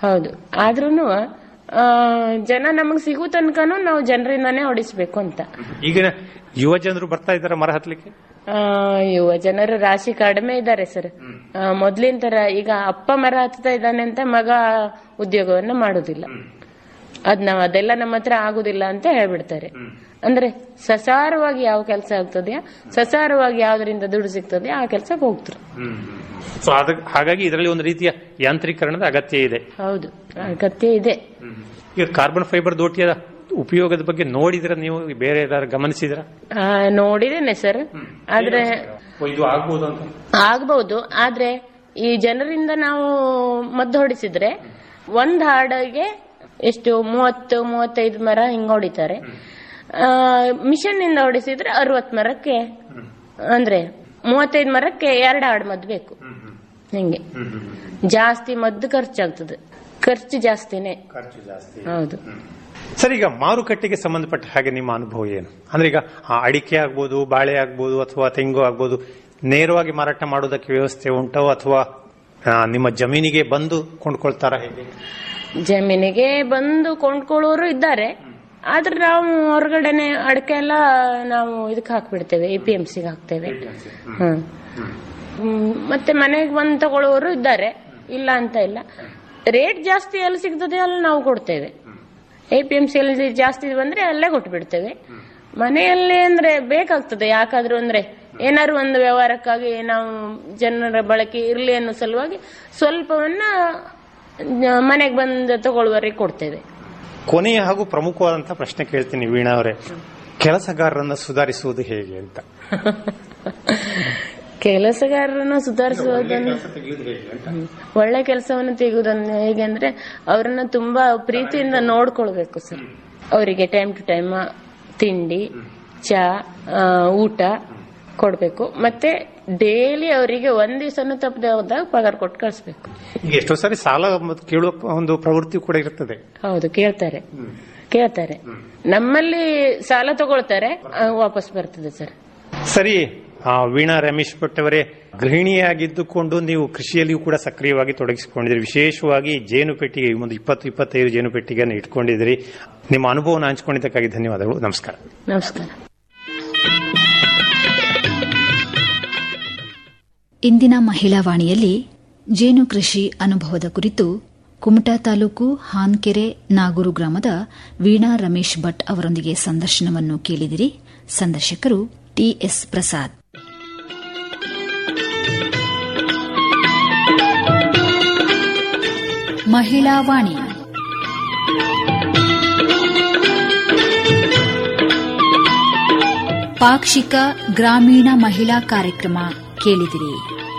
S9: ಹೌದು ಆದ್ರೂನು ಆ, ಜನ ನಮಗ್ ಸಿಗೋ ತನಕನೂ ನಾವು ಜನರಿಂದಾನೇ ಹೊಡಿಸ್ಬೇಕು ಅಂತ
S8: ಈಗಿನ ಯುವ ಜನರು ಬರ್ತಾ ಇದ್ದಾರೆ ಮರ ಹತ್ಲಿಕ್ಕೆ
S9: ಆ, ಯುವ ಜನರು ರಾಶಿ ಕಡಿಮೆ ಇದ್ದಾರೆ ಸರ್ ಮೊದ್ಲಿನ ತರ ಈಗ ಅಪ್ಪ ಮರ ಹತ್ತಾ ಇದ್ದಾನೆ ಅಂತ ಮಗ ಉದ್ಯೋಗವನ್ನ ಮಾಡುದಿಲ್ಲ ಅದ್ ನಾವ್ ಅದೆಲ್ಲ ನಮ್ಮ ಹತ್ರ ಆಗುದಿಲ್ಲ ಅಂತ ಹೇಳ್ಬಿಡ್ತಾರೆ ಅಂದ್ರೆ ಸಸಾರವಾಗಿ ಯಾವ ಕೆಲಸ ಆಗ್ತದೆಯಾ ಸಸಾರವಾಗಿ ಯಾವ್ದ್ರಿಂದ ದುಡ್ಡು ಸಿಗ್ತದೆ ಆ ಕೆಲ್ಸಕ್ಕೆ ಹೋಗ್ತಾರೆ
S8: ಸೊ ಅದ ಹಾಗಾಗಿ ಇದರಲ್ಲಿ ಒಂದು ರೀತಿಯ ಯಾಂತ್ರೀಕರಣದ ಅಗತ್ಯ ಇದೆ
S9: ಹೌದು ಅಗತ್ಯ ಇದೆ
S8: ಈಗ ಕಾರ್ಬನ್ ಫೈಬರ್ ದೋಟಿಯ ಉಪಯೋಗದ ಬಗ್ಗೆ ನೋಡಿದ್ರೆ ನೀವು ಬೇರೆ ಏನಾದ್ರು ಗಮನಿಸಿದ್ರ
S9: ಆ, ನೋಡಿದ್ದೇನೆ ಸರ್ ಆದ್ರೆ
S8: ಇದು ಆಗ್ಬೋದು ಅಂತ
S9: ಆಗ್ಬಹುದು ಆದ್ರೆ ಈ ಜನರಿಂದ ನಾವು ಮದ್ದು ಹೊಡಿಸಿದ್ರೆ ಒಂದ್ ಹಾಡಿಗೆ ಎಷ್ಟು ಮೂವತ್ತು ಮೂವತ್ತೈದು ಮರ ಹಿಂಗ್ ಹೊಡಿತಾರೆ ಮಿಷನ್ ಇಂದ ಹೊಡಿಸಿದ್ರೆ ಅರವತ್ ಮರಕ್ಕೆ ಅಂದ್ರೆ ಮೂವತ್ತೈದು ಮರಕ್ಕೆ ಎರಡು ಹಾಡು ಮದ್ದು ಬೇಕು ಹಿಂಗೆ ಜಾಸ್ತಿ ಮದ್ದು ಖರ್ಚಾಗ್ತದೆ ಖರ್ಚು ಜಾಸ್ತಿನೇ
S8: ಖರ್ಚು ಜಾಸ್ತಿ
S9: ಹೌದು
S8: ಸರ್ ಈಗ ಮಾರುಕಟ್ಟೆಗೆ ಸಂಬಂಧಪಟ್ಟ ಹಾಗೆ ನಿಮ್ಮ ಅನುಭವ ಏನು ಅಂದ್ರೆ ಈಗ ಆ, ಅಡಿಕೆ ಆಗ್ಬೋದು ಬಾಳೆ ಆಗ್ಬೋದು ಅಥವಾ ತೆಂಗು ಆಗ್ಬೋದು ನೇರವಾಗಿ ಮಾರಾಟ ಮಾಡೋದಕ್ಕೆ ವ್ಯವಸ್ಥೆ ಉಂಟೋ ಅಥವಾ ಆ, ನಿಮ್ಮ ಜಮೀನಿಗೆ ಬಂದು ಕೊಂಡ್ಕೊಳ್ತಾರ ಹೇಗೆ
S9: ಜಮೀನಿಗೆ ಬಂದು ಕೊಂಡ್ಕೊಳ್ಳೋರು ಇದ್ದಾರೆ ಆದ್ರೆ ನಾವು ಹೊರಗಡೆನೆ ಅಡಕೆ ಎಲ್ಲ ನಾವು ಇದಕ್ಕೆ ಹಾಕ್ಬಿಡ್ತೇವೆ ಎ ಪಿ ಎಂ ಸಿಗೆ ಹಾಕ್ತೇವೆ ಹ್ಮ್ ಹ್ಮ್, ಮತ್ತೆ ಮನೆಗೆ ಬಂದು ತಗೊಳ್ಳೋರು ಇದ್ದಾರೆ ಇಲ್ಲ ಅಂತ ಇಲ್ಲ ರೇಟ್ ಜಾಸ್ತಿ ಎಲ್ಲಿ ಸಿಗ್ತದೆ ಅಲ್ಲಿ ನಾವು ಕೊಡ್ತೇವೆ ಎ ಪಿ ಎಂ ಸಿ ಅಲ್ಲಿ ಜಾಸ್ತಿ ಬಂದ್ರೆ ಅಲ್ಲೇ ಕೊಟ್ಬಿಡ್ತೇವೆ ಮನೆಯಲ್ಲಿ ಅಂದ್ರೆ ಬೇಕಾಗ್ತದೆ ಯಾಕಾದ್ರೂ ಅಂದ್ರೆ ಏನಾದ್ರು ಒಂದು ವ್ಯವಹಾರಕ್ಕಾಗಿ ನಾವು ಜನರ ಬಳಕೆ ಇರ್ಲಿ ಅನ್ನೋ ಸಲುವಾಗಿ ಸ್ವಲ್ಪವನ್ನ ಮನೆಗೆ ಬಂದು ತಗೊಳ್ಳುವವರೆಗೆ ಕೊಡ್ತೇವೆ
S8: ಕೊನೆಯ ಹಾಗೂ ಪ್ರಮುಖವಾದಂತಹ ಪ್ರಶ್ನೆ ಕೇಳ್ತೀನಿ ವೀಣಾ ಅವರೇ ಕೆಲಸಗಾರರನ್ನ ಸುಧಾರಿಸುವುದು ಹೇಗೆ ಅಂತ
S9: ಕೆಲಸಗಾರರನ್ನು ಸುಧಾರಿಸುವುದನ್ನು ಹ್ಮ್. ಒಳ್ಳೆ ಕೆಲಸವನ್ನು ತೆಗೆಯುವುದನ್ನು ಹೇಗೆ ಅಂದ್ರೆ ಅವರನ್ನ ತುಂಬಾ ಪ್ರೀತಿಯಿಂದ ನೋಡ್ಕೊಳ್ಬೇಕು ಸರ್ ಅವರಿಗೆ ಟೈಮ್ ಟು ಟೈಮ್ ತಿಂಡಿ ಚಾ ಆ, ಊಟ ಕೊಡ್ಬೇಕು ಮತ್ತೆ ಡೈಲಿ ಅವರಿಗೆ ಒಂದ್ ದಿವಸನೂ ತಪ್ಪದೆ ಹೋದಾಗ ಪಗಾರ ಕೊಟ್ಟು ಕಳಿಸ್ಬೇಕು
S8: ಈಗ ಎಷ್ಟೋ ಸಾರಿ ಸಾಲ ಮತ್ತು ಕೇಳುವ ಒಂದು ಪ್ರವೃತ್ತಿ ಕೂಡ ಇರ್ತದೆ
S9: ಹೌದು ಕೇಳ್ತಾರೆ ಕೇಳ್ತಾರೆ ನಮ್ಮಲ್ಲಿ ಸಾಲ ತಗೊಳ್ತಾರೆ ಆ, ವಾಪಸ್ ಬರ್ತದೆ ಸರ್
S8: ಸರಿ ಆ, ವೀಣಾ ರಮೇಶ್ ಭಟ್ ಅವರೇ ಗೃಹಿಣಿಯಾಗಿದ್ದುಕೊಂಡು ನೀವು ಕೃಷಿಯಲ್ಲಿಯೂ ಕೂಡ ಸಕ್ರಿಯವಾಗಿ ತೊಡಗಿಸಿಕೊಂಡಿದ್ರಿ ವಿಶೇಷವಾಗಿ ಜೇನು ಪೆಟ್ಟಿಗೆ ಒಂದು ಇಪ್ಪತ್ತು ಇಪ್ಪತ್ತೈದು ಜೇನು ಪೆಟ್ಟಿಗೆಯನ್ನು ಇಟ್ಕೊಂಡಿದ್ರಿ ನಿಮ್ಮ ಅನುಭವನ ಹಂಚಿಕೊಂಡಿದ್ದಕ್ಕಾಗಿ ಧನ್ಯವಾದಗಳು ನಮಸ್ಕಾರ
S9: ನಮಸ್ಕಾರ
S1: ಇಂದಿನ ಮಹಿಳಾ ವಾಣಿಯಲ್ಲಿ ಜೇನು ಕೃಷಿ ಅನುಭವದ ಕುರಿತು ಕುಮಟಾ ತಾಲೂಕು ಹಾನ್ಕೆರೆ ನಾಗೂರು ಗ್ರಾಮದ ವೀಣಾ ರಮೇಶ್ ಭಟ್ ಅವರೊಂದಿಗೆ ಸಂದರ್ಶನವನ್ನು ಕೇಳಿದಿರಿ ಸಂದರ್ಶಕರು ಟಿಎಸ್ ಪ್ರಸಾದ್ ಮಹಿಳಾ ವಾಣಿ ಪಾಕ್ಷಿಕ ಗ್ರಾಮೀಣ ಮಹಿಳಾ ಕಾರ್ಯಕ್ರಮ ಕೇಳಿದಿರಿ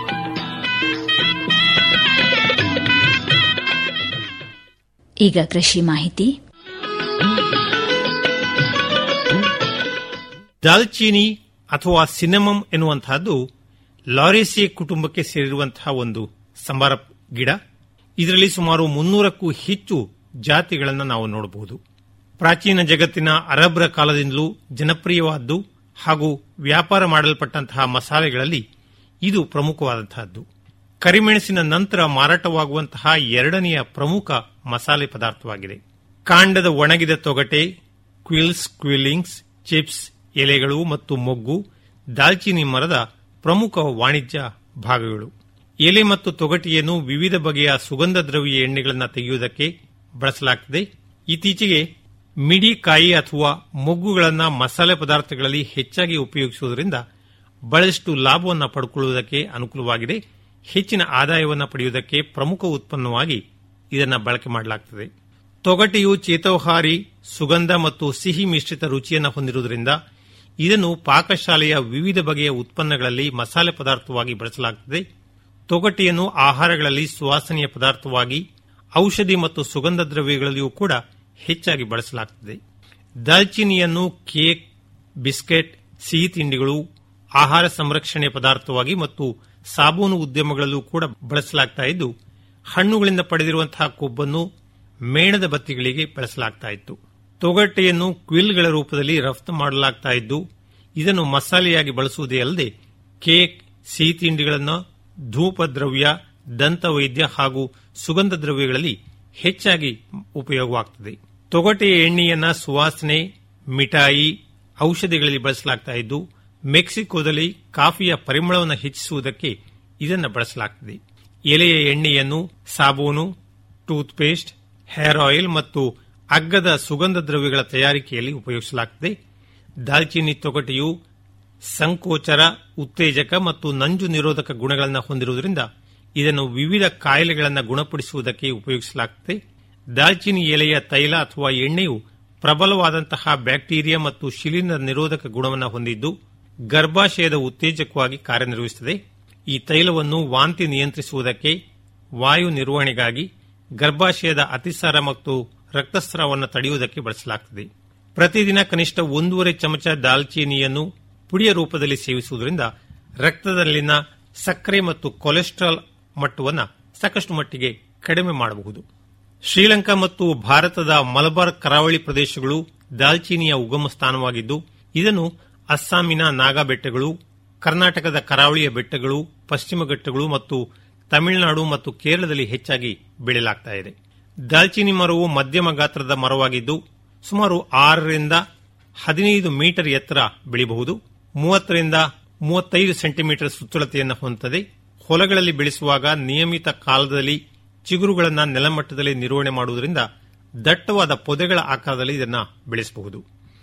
S1: ಈಗ ಕೃಷಿ ಮಾಹಿತಿ
S10: ದಾಲ್ಚೀನಿ ಅಥವಾ ಸಿನಮಮ್ ಎನ್ನುವಂತಹದ್ದು ಲಾರೇಸಿಯೆ ಕುಟುಂಬಕ್ಕೆ ಸೇರಿರುವಂತಹ ಒಂದು ಸಂಬಾರ ಗಿಡ ಇದರಲ್ಲಿ ಸುಮಾರು ಮುನ್ನೂರಕ್ಕೂ ಹೆಚ್ಚು ಜಾತಿಗಳನ್ನು ನಾವು ನೋಡಬಹುದು ಪ್ರಾಚೀನ ಜಗತ್ತಿನ ಅರಬ್ರ ಕಾಲದಿಂದಲೂ ಜನಪ್ರಿಯವಾದ್ದು ಹಾಗೂ ವ್ಯಾಪಾರ ಮಾಡಲ್ಪಟ್ಟಂತಹ ಮಸಾಲೆಗಳಲ್ಲಿ ಇದು ಪ್ರಮುಖವಾದಂತಹದ್ದು ಕರಿಮೆಣಸಿನ ನಂತರ ಮಾರಾಟವಾಗುವಂತಹ ಎರಡನೆಯ ಪ್ರಮುಖ ಮಸಾಲೆ ಪದಾರ್ಥವಾಗಿದೆ ಕಾಂಡದ ಒಣಗಿದ ತೊಗಟೆ ಕ್ವಿಲ್ಸ್ ಕ್ವಿಲ್ಲಿಂಗ್ಸ್ ಚಿಪ್ಸ್ ಎಲೆಗಳು ಮತ್ತು ಮೊಗ್ಗು ದಾಲ್ಚಿನ್ನಿ ಮರದ ಪ್ರಮುಖ ವಾಣಿಜ್ಯ ಭಾಗಗಳು ಎಲೆ ಮತ್ತು ತೊಗಟೆಯನ್ನು ವಿವಿಧ ಬಗೆಯ ಸುಗಂಧ ದ್ರವ್ಯ ಎಣ್ಣೆಗಳನ್ನು ತೆಗೆಯುವುದಕ್ಕೆ ಬಳಸಲಾಗುತ್ತದೆ ಇತ್ತೀಚೆಗೆ ಮಿಡಿಕಾಯಿ ಅಥವಾ ಮೊಗ್ಗುಗಳನ್ನು ಮಸಾಲೆ ಪದಾರ್ಥಗಳಲ್ಲಿ ಹೆಚ್ಚಾಗಿ ಉಪಯೋಗಿಸುವುದರಿಂದ ಬಹಳಷ್ಟು ಲಾಭವನ್ನು ಪಡ್ಕೊಳ್ಳುವುದಕ್ಕೆ ಅನುಕೂಲವಾಗಿದೆ ಹೆಚ್ಚಿನ ಆದಾಯವನ್ನು ಪಡೆಯುವುದಕ್ಕೆ ಪ್ರಮುಖ ಉತ್ಪನ್ನವಾಗಿ ಇದನ್ನು ಬಳಕೆ ಮಾಡಲಾಗುತ್ತದೆ ತೊಗಟೆಯು ಚೇತೋಹಾರಿ ಸುಗಂಧ ಮತ್ತು ಸಿಹಿ ಮಿಶ್ರಿತ ರುಚಿಯನ್ನು ಹೊಂದಿರುವುದರಿಂದ ಇದನ್ನು ಪಾಕಶಾಲೆಯ ವಿವಿಧ ಬಗೆಯ ಉತ್ಪನ್ನಗಳಲ್ಲಿ ಮಸಾಲೆ ಪದಾರ್ಥವಾಗಿ ಬಳಸಲಾಗುತ್ತದೆ ತೊಗಟೆಯನ್ನು ಆಹಾರಗಳಲ್ಲಿ ಸುವಾಸನೆಯ ಪದಾರ್ಥವಾಗಿ ಔಷಧಿ ಮತ್ತು ಸುಗಂಧ ದ್ರವ್ಯಗಳಲ್ಲಿಯೂ ಕೂಡ ಹೆಚ್ಚಾಗಿ ಬಳಸಲಾಗುತ್ತದೆ ದಾಲ್ಚಿನಿಯನ್ನು ಕೇಕ್ ಬಿಸ್ಕೆಟ್ ಸಿಹಿ ತಿಂಡಿಗಳು ಆಹಾರ ಸಂರಕ್ಷಣೆ ಪದಾರ್ಥವಾಗಿ ಮತ್ತು ಸಾಬೂನು ಉದ್ಯಮಗಳಲ್ಲೂ ಕೂಡ ಬಳಸಲಾಗ್ತಾ ಇದ್ದು ಹಣ್ಣುಗಳಿಂದ ಪಡೆದಿರುವಂತಹ ಕೊಬ್ಬನ್ನು ಮೇಣದ ಬತ್ತಿಗಳಿಗೆ ಬಳಸಲಾಗ್ತಾ ಇತ್ತು ತೊಗಟೆಯನ್ನು ಕ್ವಿಲ್ಗಳ ರೂಪದಲ್ಲಿ ರಫ್ತು ಮಾಡಲಾಗ್ತಾ ಇದ್ದು ಇದನ್ನು ಮಸಾಲೆಯಾಗಿ ಬಳಸುವುದೇ ಅಲ್ಲದೆ ಕೇಕ್ ಸಿಹಿ ತಿಂಡಿಗಳನ್ನು ಧೂಪ ದ್ರವ್ಯ ದಂತವೈದ್ಯ ಹಾಗೂ ಸುಗಂಧ ದ್ರವ್ಯಗಳಲ್ಲಿ ಹೆಚ್ಚಾಗಿ ಉಪಯೋಗವಾಗುತ್ತದೆ ತೊಗಟೆಯ ಎಣ್ಣೆಯನ್ನ ಸುವಾಸನೆ ಮಿಠಾಯಿ ಔಷಧಿಗಳಲ್ಲಿ ಬಳಸಲಾಗ್ತಾ ಇದ್ದು ಮೆಕ್ಸಿಕೋದಲ್ಲಿ ಕಾಫಿಯ ಪರಿಮಳವನ್ನು ಹೆಚ್ಚಿಸುವುದಕ್ಕೆ ಇದನ್ನು ಬಳಸಲಾಗುತ್ತದೆ ಎಲೆಯ ಎಣ್ಣೆಯನ್ನು ಸಾಬೂನು ಟೂತ್ ಪೇಸ್ಟ್ ಹೇರ್ ಆಯಿಲ್ ಮತ್ತು ಅಗ್ಗದ ಸುಗಂಧ ದ್ರವ್ಯಗಳ ತಯಾರಿಕೆಯಲ್ಲಿ ಉಪಯೋಗಿಸಲಾಗುತ್ತದೆ ದಾಲ್ಚಿನ್ನಿ ತೊಗಟೆಯು ಸಂಕೋಚರ ಉತ್ತೇಜಕ ಮತ್ತು ನಂಜು ನಿರೋಧಕ ಗುಣಗಳನ್ನು ಹೊಂದಿರುವುದರಿಂದ ಇದನ್ನು ವಿವಿಧ ಕಾಯಿಲೆಗಳನ್ನು ಗುಣಪಡಿಸುವುದಕ್ಕೆ ಉಪಯೋಗಿಸಲಾಗುತ್ತದೆ ದಾಲ್ಚಿನ್ನಿ ಎಲೆಯ ತೈಲ ಅಥವಾ ಎಣ್ಣೆಯು ಪ್ರಬಲವಾದಂತಹ ಬ್ಯಾಕ್ಟೀರಿಯಾ ಮತ್ತು ಶಿಲೀಂಧ್ರ ನಿರೋಧಕ ಗುಣವನ್ನು ಹೊಂದಿದ್ದು ಗರ್ಭಾಶಯದ ಉತ್ತೇಜಕವಾಗಿ ಕಾರ್ಯನಿರ್ವಹಿಸುತ್ತದೆ ಈ ತೈಲವನ್ನು ವಾಂತಿ ನಿಯಂತ್ರಿಸುವುದಕ್ಕೆ ವಾಯು ನಿರ್ವಹಣೆಗಾಗಿ ಗರ್ಭಾಶಯದ ಅತಿಸಾರ ಮತ್ತು ರಕ್ತಸ್ರಾವವನ್ನು ತಡೆಯುವುದಕ್ಕೆ ಬಳಸಲಾಗುತ್ತದೆ ಪ್ರತಿದಿನ ಕನಿಷ್ಠ ಒಂದೂವರೆ ಚಮಚ ದಾಲ್ಚೀನಿಯನ್ನು ಪುಡಿಯ ರೂಪದಲ್ಲಿ ಸೇವಿಸುವುದರಿಂದ ರಕ್ತದಲ್ಲಿನ ಸಕ್ಕರೆ ಮತ್ತು ಕೊಲೆಸ್ಟ್ರಾಲ್ ಮಟ್ಟವನ್ನು ಸಾಕಷ್ಟು ಮಟ್ಟಿಗೆ ಕಡಿಮೆ ಮಾಡಬಹುದು ಶ್ರೀಲಂಕಾ ಮತ್ತು ಭಾರತದ ಮಲಬಾರ್ ಕರಾವಳಿ ಪ್ರದೇಶಗಳು ದಾಲ್ಚೀನಿಯ ಉಗಮ ಸ್ಥಾನವಾಗಿದ್ದು ಇದನ್ನು ಅಸ್ಸಾಮಿನ ನಾಗಾ ಬೆಟ್ಟಗಳು ಕರ್ನಾಟಕದ ಕರಾವಳಿಯ ಬೆಟ್ಟಗಳು ಪಶ್ಚಿಮ ಘಟ್ಟಗಳು ಮತ್ತು ತಮಿಳುನಾಡು ಮತ್ತು ಕೇರಳದಲ್ಲಿ ಹೆಚ್ಚಾಗಿ ಬೆಳೆಯಲಾಗುತ್ತಿದೆ ದಾಲ್ಚಿನಿ ಮರವು ಮಧ್ಯಮ ಗಾತ್ರದ ಮರವಾಗಿದ್ದು ಸುಮಾರು ಆರರಿಂದ ಹದಿನೈದು ಮೀಟರ್ ಎತ್ತರ ಬೆಳೆಯಬಹುದು ಮೂವತ್ತರಿಂದ ಮೂವತ್ತೈದು ಸೆಂಟಿಮೀಟರ್ ಸುತ್ತಳತೆಯನ್ನು ಹೊಂದುತ್ತದೆ ಹೊಲಗಳಲ್ಲಿ ಬೆಳೆಸುವಾಗ ನಿಯಮಿತ ಕಾಲದಲ್ಲಿ ಚಿಗುರುಗಳನ್ನು ನೆಲಮಟ್ಟದಲ್ಲಿ ನಿರ್ವಹಣೆ ಮಾಡುವುದರಿಂದ ದಟ್ಟವಾದ ಪೊದೆಗಳ ಆಕಾರದಲ್ಲಿ ಇದನ್ನು ಬೆಳೆಸಬಹುದು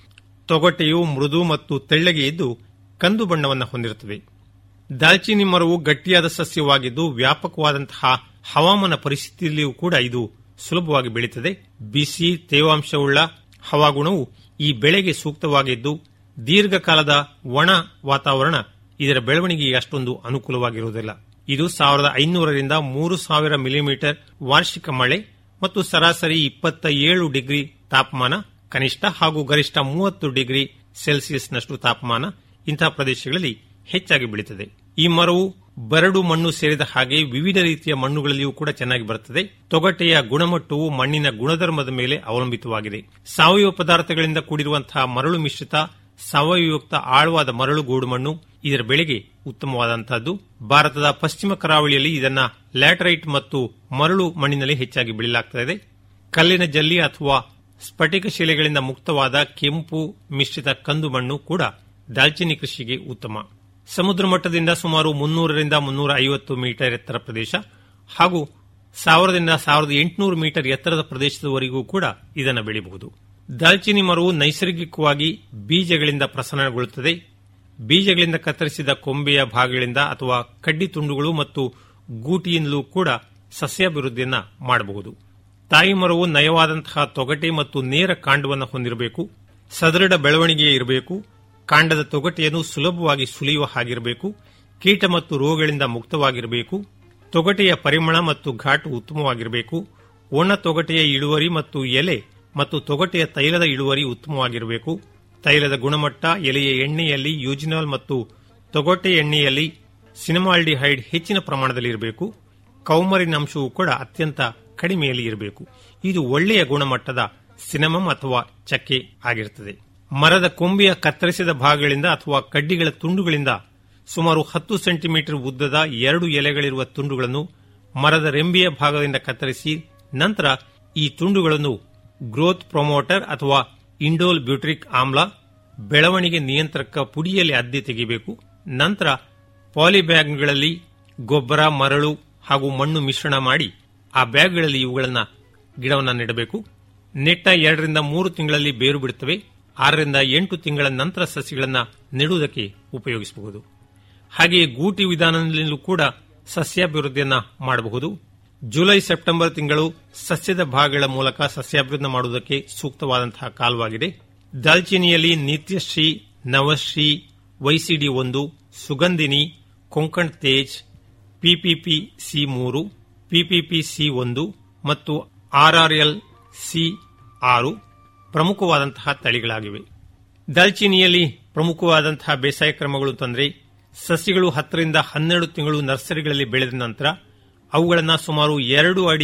S10: ತೊಗಟೆಯು ಮೃದು ಮತ್ತು ತೆಳ್ಳಗೆ ಇದ್ದು ಕಂದು ಬಣ್ಣವನ್ನು ಹೊಂದಿರುತ್ತವೆ ದಾಲ್ಚಿನಿ ಮರವು ಗಟ್ಟಿಯಾದ ಸಸ್ಯವಾಗಿದ್ದು ವ್ಯಾಪಕವಾದಂತಹ ಹವಾಮಾನ ಪರಿಸ್ಥಿತಿಯಲ್ಲಿಯೂ ಕೂಡ ಇದು ಸುಲಭವಾಗಿ ಬೆಳೆಯುತ್ತದೆ ಬಿಸಿ ತೇವಾಂಶವುಳ್ಳ ಹವಾಗುಣವು ಈ ಬೆಳೆಗೆ ಸೂಕ್ತವಾಗಿದ್ದು ದೀರ್ಘಕಾಲದ ಒಣ ವಾತಾವರಣ ಇದರ ಬೆಳವಣಿಗೆಗೆ ಅಷ್ಟೊಂದು ಅನುಕೂಲವಾಗಿರುವುದಿಲ್ಲ ಇದು ಸಾವಿರದ ಐನೂರರಿಂದ ಮೂರು ಸಾವಿರ ಮಿಲಿಮೀಟರ್ ವಾರ್ಷಿಕ ಮಳೆ ಮತ್ತು ಸರಾಸರಿ ಇಪ್ಪತ್ತ ಏಳು ಡಿಗ್ರಿ ತಾಪಮಾನ ಕನಿಷ್ಠ ಹಾಗೂ ಗರಿಷ್ಠ ಮೂವತ್ತು ಡಿಗ್ರಿ ಸೆಲ್ಸಿಯಸ್ನಷ್ಟು ತಾಪಮಾನ ಇಂತಹ ಪ್ರದೇಶಗಳಲ್ಲಿ ಹೆಚ್ಚಾಗಿ ಬೆಳೆಯುತ್ತದೆ ಈ ಮರವು ಬರಡು ಮಣ್ಣು ಸೇರಿದ ಹಾಗೆ ವಿವಿಧ ರೀತಿಯ ಮಣ್ಣುಗಳಲ್ಲಿಯೂ ಕೂಡ ಚೆನ್ನಾಗಿ ಬರುತ್ತದೆ ತೊಗಟೆಯ ಗುಣಮಟ್ಟವು ಮಣ್ಣಿನ ಗುಣಧರ್ಮದ ಮೇಲೆ ಅವಲಂಬಿತವಾಗಿದೆ ಸಾವಯವ ಪದಾರ್ಥಗಳಿಂದ ಕೂಡಿರುವಂತಹ ಮರಳು ಮಿಶ್ರಿತ ಸಾವಯವಯುಕ್ತ ಆಳವಾದ ಮರಳು ಗೋಡು ಮಣ್ಣು ಇದರ ಬೆಳೆಗೆ ಉತ್ತಮವಾದಂತಹದ್ದು ಭಾರತದ ಪಶ್ಚಿಮ ಕರಾವಳಿಯಲ್ಲಿ ಇದನ್ನ ಲ್ಯಾಟರೈಟ್ ಮತ್ತು ಮರಳು ಮಣ್ಣಿನಲ್ಲಿ ಹೆಚ್ಚಾಗಿ ಬೆಳೆಯಲಾಗುತ್ತದೆ ಕಲ್ಲಿನ ಜಲ್ಲಿ ಅಥವಾ ಸ್ಫಟಿಕ ಶಿಲೆಗಳಿಂದ ಮುಕ್ತವಾದ ಕೆಂಪು ಮಿಶ್ರಿತ ಕಂದು ಮಣ್ಣು ಕೂಡ ದಾಲ್ಚಿನ್ನಿ ಕೃಷಿಗೆ ಉತ್ತಮ ಸಮುದ್ರ ಮಟ್ಟದಿಂದ ಸುಮಾರು ಮುನ್ನೂರರಿಂದ ಮುನ್ನೂರ ಐವತ್ತು ಮೀಟರ್ ಎತ್ತರ ಪ್ರದೇಶ ಹಾಗೂ ಸಾವಿರದಿಂದ ಸಾವಿರದ ಎಂಟುನೂರು ಮೀಟರ್ ಎತ್ತರದ ಪ್ರದೇಶದವರೆಗೂ ಕೂಡ ಇದನ್ನು ಬೆಳೆಯಬಹುದು ದಾಲ್ಚಿನ್ನಿ ಮರವು ನೈಸರ್ಗಿಕವಾಗಿ ಬೀಜಗಳಿಂದ ಪ್ರಸರಣಗೊಳ್ಳುತ್ತದೆ ಬೀಜಗಳಿಂದ ಕತ್ತರಿಸಿದ ಕೊಂಬೆಯ ಭಾಗಗಳಿಂದ ಅಥವಾ ಕಡ್ಡಿ ತುಂಡುಗಳು ಮತ್ತು ಗೂಟಿಯಿಂದಲೂ ಕೂಡ ಸಸ್ಯಾಭಿವೃದ್ಧಿಯನ್ನ ಮಾಡಬಹುದು ತಾಯಿ ಮರವು ನಯವಾದಂತಹ ತೊಗಟೆ ಮತ್ತು ನೇರ ಕಾಂಡವನ್ನು ಹೊಂದಿರಬೇಕು ಸದೃಢ ಬೆಳವಣಿಗೆ ಇರಬೇಕು ಕಾಂಡದ ತೊಗಟೆಯನ್ನು ಸುಲಭವಾಗಿ ಸುಲಿಯುವ ಹಾಗಿರಬೇಕು ಕೀಟ ಮತ್ತು ರೋಗಗಳಿಂದ ಮುಕ್ತವಾಗಿರಬೇಕು ತೊಗಟೆಯ ಪರಿಮಳ ಮತ್ತು ಘಾಟು ಉತ್ತಮವಾಗಿರಬೇಕು ಒಣ ತೊಗಟೆಯ ಇಳುವರಿ ಮತ್ತು ಎಲೆ ಮತ್ತು ತೊಗಟೆಯ ತೈಲದ ಇಳುವರಿ ಉತ್ತಮವಾಗಿರಬೇಕು ತೈಲದ ಗುಣಮಟ್ಟ ಎಲೆಯ ಎಣ್ಣೆಯಲ್ಲಿ ಯೂಜಿನಾಲ್ ಮತ್ತು ತೊಗಟೆ ಎಣ್ಣೆಯಲ್ಲಿ ಸಿನಿಮಾಲ್ಡಿಹೈಡ್ ಹೆಚ್ಚಿನ ಪ್ರಮಾಣದಲ್ಲಿ ಇರಬೇಕು ಕೌಮರಿನ ಅಂಶವು ಕೂಡ ಅತ್ಯಂತ ಕಡಿಮೆಯಲ್ಲಿ ಇರಬೇಕು ಇದು ಒಳ್ಳೆಯ ಗುಣಮಟ್ಟದ ಸಿನಮಮ್ ಅಥವಾ ಚಕ್ಕೆ ಆಗಿರುತ್ತದೆ ಮರದ ಕೊಂಬೆಯ ಕತ್ತರಿಸಿದ ಭಾಗಗಳಿಂದ ಅಥವಾ ಕಡ್ಡಿಗಳ ತುಂಡುಗಳಿಂದ ಸುಮಾರು ಹತ್ತು ಸೆಂಟಿಮೀಟರ್ ಉದ್ದದ ಎರಡು ಎಲೆಗಳಿರುವ ತುಂಡುಗಳನ್ನು ಮರದ ರೆಂಬೆಯ ಭಾಗದಿಂದ ಕತ್ತರಿಸಿ ನಂತರ ಈ ತುಂಡುಗಳನ್ನು ಗ್ರೋತ್ ಪ್ರೊಮೋಟರ್ ಅಥವಾ ಇಂಡೋಲ್ ಬ್ಯೂಟ್ರಿಕ್ ಆಮ್ಲ ಬೆಳವಣಿಗೆ ನಿಯಂತ್ರಕ ಪುಡಿಯಲ್ಲಿ ಅದ್ದೆ ತೆಗೆಯಬೇಕು ನಂತರ ಪಾಲಿಬ್ಯಾಗ್ಗಳಲ್ಲಿ ಗೊಬ್ಬರ ಮರಳು ಹಾಗೂ ಮಣ್ಣು ಮಿಶ್ರಣ ಮಾಡಿ ಆ ಬ್ಯಾಗ್ಗಳಲ್ಲಿ ಇವುಗಳನ್ನು ಗಿಡವನ್ನು ನೆಡಬೇಕು ನೆಟ್ಟ ಎರಡರಿಂದ ಮೂರು ತಿಂಗಳಲ್ಲಿ ಬೇರು ಬಿಡುತ್ತವೆ ಆರರಿಂದ ಎಂಟು ತಿಂಗಳ ನಂತರ ಸಸಿಗಳನ್ನು ನೆಡುವುದಕ್ಕೆ ಉಪಯೋಗಿಸಬಹುದು ಹಾಗೆಯೇ ಗೂಟಿ ವಿಧಾನದಲ್ಲೂ ಕೂಡ ಸಸ್ಯಾಭಿವೃದ್ಧಿಯನ್ನ ಮಾಡಬಹುದು ಜುಲೈ ಸೆಪ್ಟೆಂಬರ್ ತಿಂಗಳು ಸಸ್ಯದ ಭಾಗಗಳ ಮೂಲಕ ಸಸ್ಯಾಭಿವೃದ್ಧಿ ಮಾಡುವುದಕ್ಕೆ ಸೂಕ್ತವಾದಂತಹ ಕಾಲವಾಗಿದೆ ದಾಲ್ಚಿನಿಯಲ್ಲಿ ನಿತ್ಯಶ್ರೀ ನವಶ್ರೀ ವೈಸಿಡಿ ಒಂದು ಸುಗಂಧಿನಿ ಕೊಂಕಣ್ ತೇಜ್ ಪಿಪಿಪಿ ಸಿ ಮೂರು ಪಿಪಿಪಿ ಸಿ ಒಂದು ಮತ್ತು ಆರ್ಆರ್ಎಲ್ ಸಿ ಆರು ಪ್ರಮುಖವಾದಂತಹ ತಳಿಗಳಾಗಿವೆ ದಾಲ್ಚಿನಿಯಲ್ಲಿ ಪ್ರಮುಖವಾದಂತಹ ಬೇಸಾಯ ಕ್ರಮಗಳು ತಂದರೆ ಸಸಿಗಳು ಹತ್ತರಿಂದ ಹನ್ನೆರಡು ತಿಂಗಳು ನರ್ಸರಿಗಳಲ್ಲಿ ಬೆಳೆದ ನಂತರ ಅವುಗಳನ್ನು ಸುಮಾರು ಎರಡು ಅಡಿ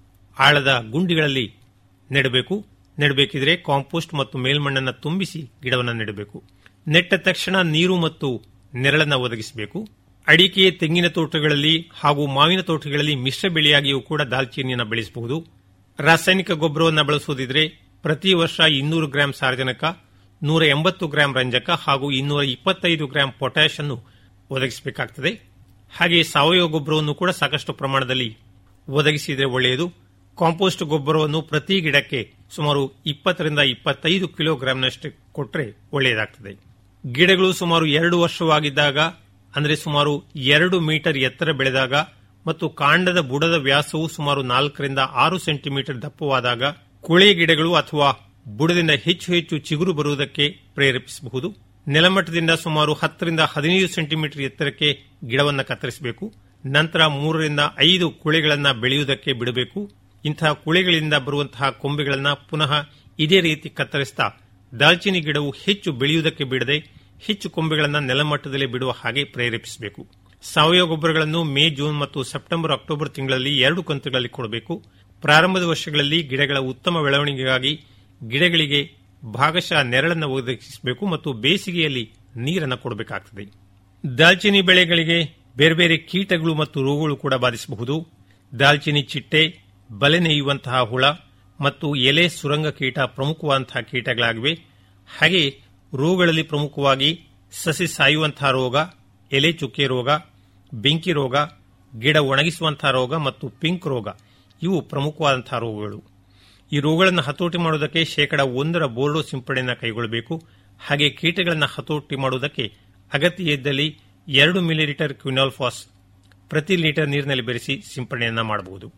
S10: ಆಳದ ಗುಂಡಿಗಳಲ್ಲಿ ನೆಡಬೇಕು ನೆಡಬೇಕಿದ್ರೆ ಕಾಂಪೋಸ್ಟ್ ಮತ್ತು ಮೇಲ್ಮಣ್ಣನ್ನು ತುಂಬಿಸಿ ಗಿಡವನ್ನು ನೆಡಬೇಕು ನೆಟ್ಟ ತಕ್ಷಣ ನೀರು ಮತ್ತು ನೆರಳನ್ನು ಒದಗಿಸಬೇಕು ಅಡಿಕೆ ತೆಂಗಿನ ತೋಟಗಳಲ್ಲಿ ಹಾಗೂ ಮಾವಿನ ತೋಟಗಳಲ್ಲಿ ಮಿಶ್ರ ಬೆಳೆಯಾಗಿಯೂ ಕೂಡ ದಾಲ್ಚಿನ್ನಿಯನ್ನು ಬೆಳೆಸಬಹುದು ರಾಸಾಯನಿಕ ಗೊಬ್ಬರವನ್ನು ಬಳಸುವುದಿದ್ರೆ ಪ್ರತಿ ವರ್ಷ ಇನ್ನೂರು ಗ್ರಾಂ ಸಾರಜನಕ ನೂರ ಎಂಬತ್ತು ಗ್ರಾಂ ರಂಜಕ ಹಾಗೂ ಇನ್ನೂರ ಇಪ್ಪತ್ತೈದು ಗ್ರಾಂ ಪೊಟ್ಯಾಷ್ ಅನ್ನು ಒದಗಿಸಬೇಕಾಗುತ್ತದೆ ಹಾಗೆ ಸಾವಯವ ಗೊಬ್ಬರವನ್ನು ಕೂಡ ಸಾಕಷ್ಟು ಪ್ರಮಾಣದಲ್ಲಿ ಒದಗಿಸಿದರೆ ಒಳ್ಳೆಯದು ಕಾಂಪೋಸ್ಟ್ ಗೊಬ್ಬರವನ್ನು ಪ್ರತಿ ಗಿಡಕ್ಕೆ ಸುಮಾರು ಇಪ್ಪತ್ತರಿಂದ ಇಪ್ಪತ್ತೈದು ಕಿಲೋಗ್ರಾಂನಷ್ಟು ಕೊಟ್ಟರೆ ಒಳ್ಳೆಯದಾಗ್ತದೆ ಗಿಡಗಳು ಸುಮಾರು ಎರಡು ವರ್ಷವಾಗಿದ್ದಾಗ ಅಂದರೆ ಸುಮಾರು ಎರಡು ಮೀಟರ್ ಎತ್ತರ ಬೆಳೆದಾಗ ಮತ್ತು ಕಾಂಡದ ಬುಡದ ವ್ಯಾಸವು ಸುಮಾರು ನಾಲ್ಕರಿಂದ ಆರು ಸೆಂಟಿಮೀಟರ್ ದಪ್ಪವಾದಾಗ ಕುಳೆ ಗಿಡಗಳು ಅಥವಾ ಬುಡದಿಂದ ಹೆಚ್ಚು ಹೆಚ್ಚು ಚಿಗುರು ಬರುವುದಕ್ಕೆ ಪ್ರೇರೇಪಿಸಬಹುದು ನೆಲಮಟ್ಟದಿಂದ ಸುಮಾರು ಹತ್ತರಿಂದ ಹದಿನೈದು ಸೆಂಟಿಮೀಟರ್ ಎತ್ತರಕ್ಕೆ ಗಿಡವನ್ನು ಕತ್ತರಿಸಬೇಕು ನಂತರ ಮೂರರಿಂದ ಐದು ಕುಳೆಗಳನ್ನು ಬೆಳೆಯುವುದಕ್ಕೆ ಬಿಡಬೇಕು ಇಂತಹ ಕುಳೆಗಳಿಂದ ಬರುವಂತಹ ಕೊಂಬೆಗಳನ್ನು ಪುನಃ ಇದೇ ರೀತಿ ಕತ್ತರಿಸ್ತಾ ದಾಲ್ಚಿನಿ ಗಿಡವು ಹೆಚ್ಚು ಬೆಳೆಯುವುದಕ್ಕೆ ಬಿಡದೆ ಹೆಚ್ಚು ಕೊಂಬೆಗಳನ್ನು ನೆಲಮಟ್ಟದಲ್ಲಿ ಬಿಡುವ ಹಾಗೆ ಪ್ರೇರೇಪಿಸಬೇಕು ಸಾವಯವ ಗೊಬ್ಬರಗಳನ್ನು ಮೇ ಜೂನ್ ಮತ್ತು ಸೆಪ್ಟೆಂಬರ್ ಅಕ್ಟೋಬರ್ ತಿಂಗಳಲ್ಲಿ ಎರಡು ಕಂತುಗಳಲ್ಲಿ ಕೊಡಬೇಕು ಪ್ರಾರಂಭದ ವರ್ಷಗಳಲ್ಲಿ ಗಿಡಗಳ ಉತ್ತಮ ಬೆಳವಣಿಗೆಗಾಗಿ ಗಿಡಗಳಿಗೆ ಭಾಗಶಃ ನೆರಳನ್ನು ಒದಗಿಸಬೇಕು ಮತ್ತು ಬೇಸಿಗೆಯಲ್ಲಿ ನೀರನ್ನು ಕೊಡಬೇಕಾಗುತ್ತದೆ ದಾಲ್ಚಿನಿ ಬೆಳೆಗಳಿಗೆ ಬೇರೆ ಬೇರೆ ಕೀಟಗಳು ಮತ್ತು ರೋಗಗಳು ಕೂಡ ಬಾಧಿಸಬಹುದು ದಾಲ್ಚಿನಿ ಚಿಟ್ಟೆ ಬಲೆ ನೇಯುವಂತಹ ಹುಳ ಮತ್ತು ಎಲೆ ಸುರಂಗ ಕೀಟ ಪ್ರಮುಖವಾದಂತಹ ಕೀಟಗಳಾಗಿವೆ ಹಾಗೆ ರೋಗಗಳಲ್ಲಿ ಪ್ರಮುಖವಾಗಿ ಸಸಿ ಸಾಯುವಂತಹ ರೋಗ ಎಲೆ ಚುಕ್ಕೆ ರೋಗ ಬೆಂಕಿ ರೋಗ ಗಿಡ ಒಣಗಿಸುವಂತಹ ರೋಗ ಮತ್ತು ಪಿಂಕ್ ರೋಗ ಇವು ಪ್ರಮುಖವಾದಂತಹ ರೋಗಗಳು ಈ ರೋಗಗಳನ್ನು ಹತೋಟಿ ಮಾಡುವುದಕ್ಕೆ ಶೇಕಡ ಒಂದರ ಬೋರ್ಡೋ ಸಿಂಪಡಣೆಯನ್ನು ಕೈಗೊಳ್ಳಬೇಕು ಹಾಗೆ ಕೀಟಗಳನ್ನು ಹತೋಟಿ ಮಾಡುವುದಕ್ಕೆ ಅಗತ್ಯ ಇದ್ದಲ್ಲಿ ಎರಡು ಮಿಲಿಲೀಟರ್ ಕ್ವಿನಾಲ್ಫಾಸ್ ಪ್ರತಿ ಲೀಟರ್ ನೀರಿನಲ್ಲಿ ಬೆರೆಸಿ ಸಿಂಪಡಣೆಯನ್ನ ಮಾಡಬಹುದು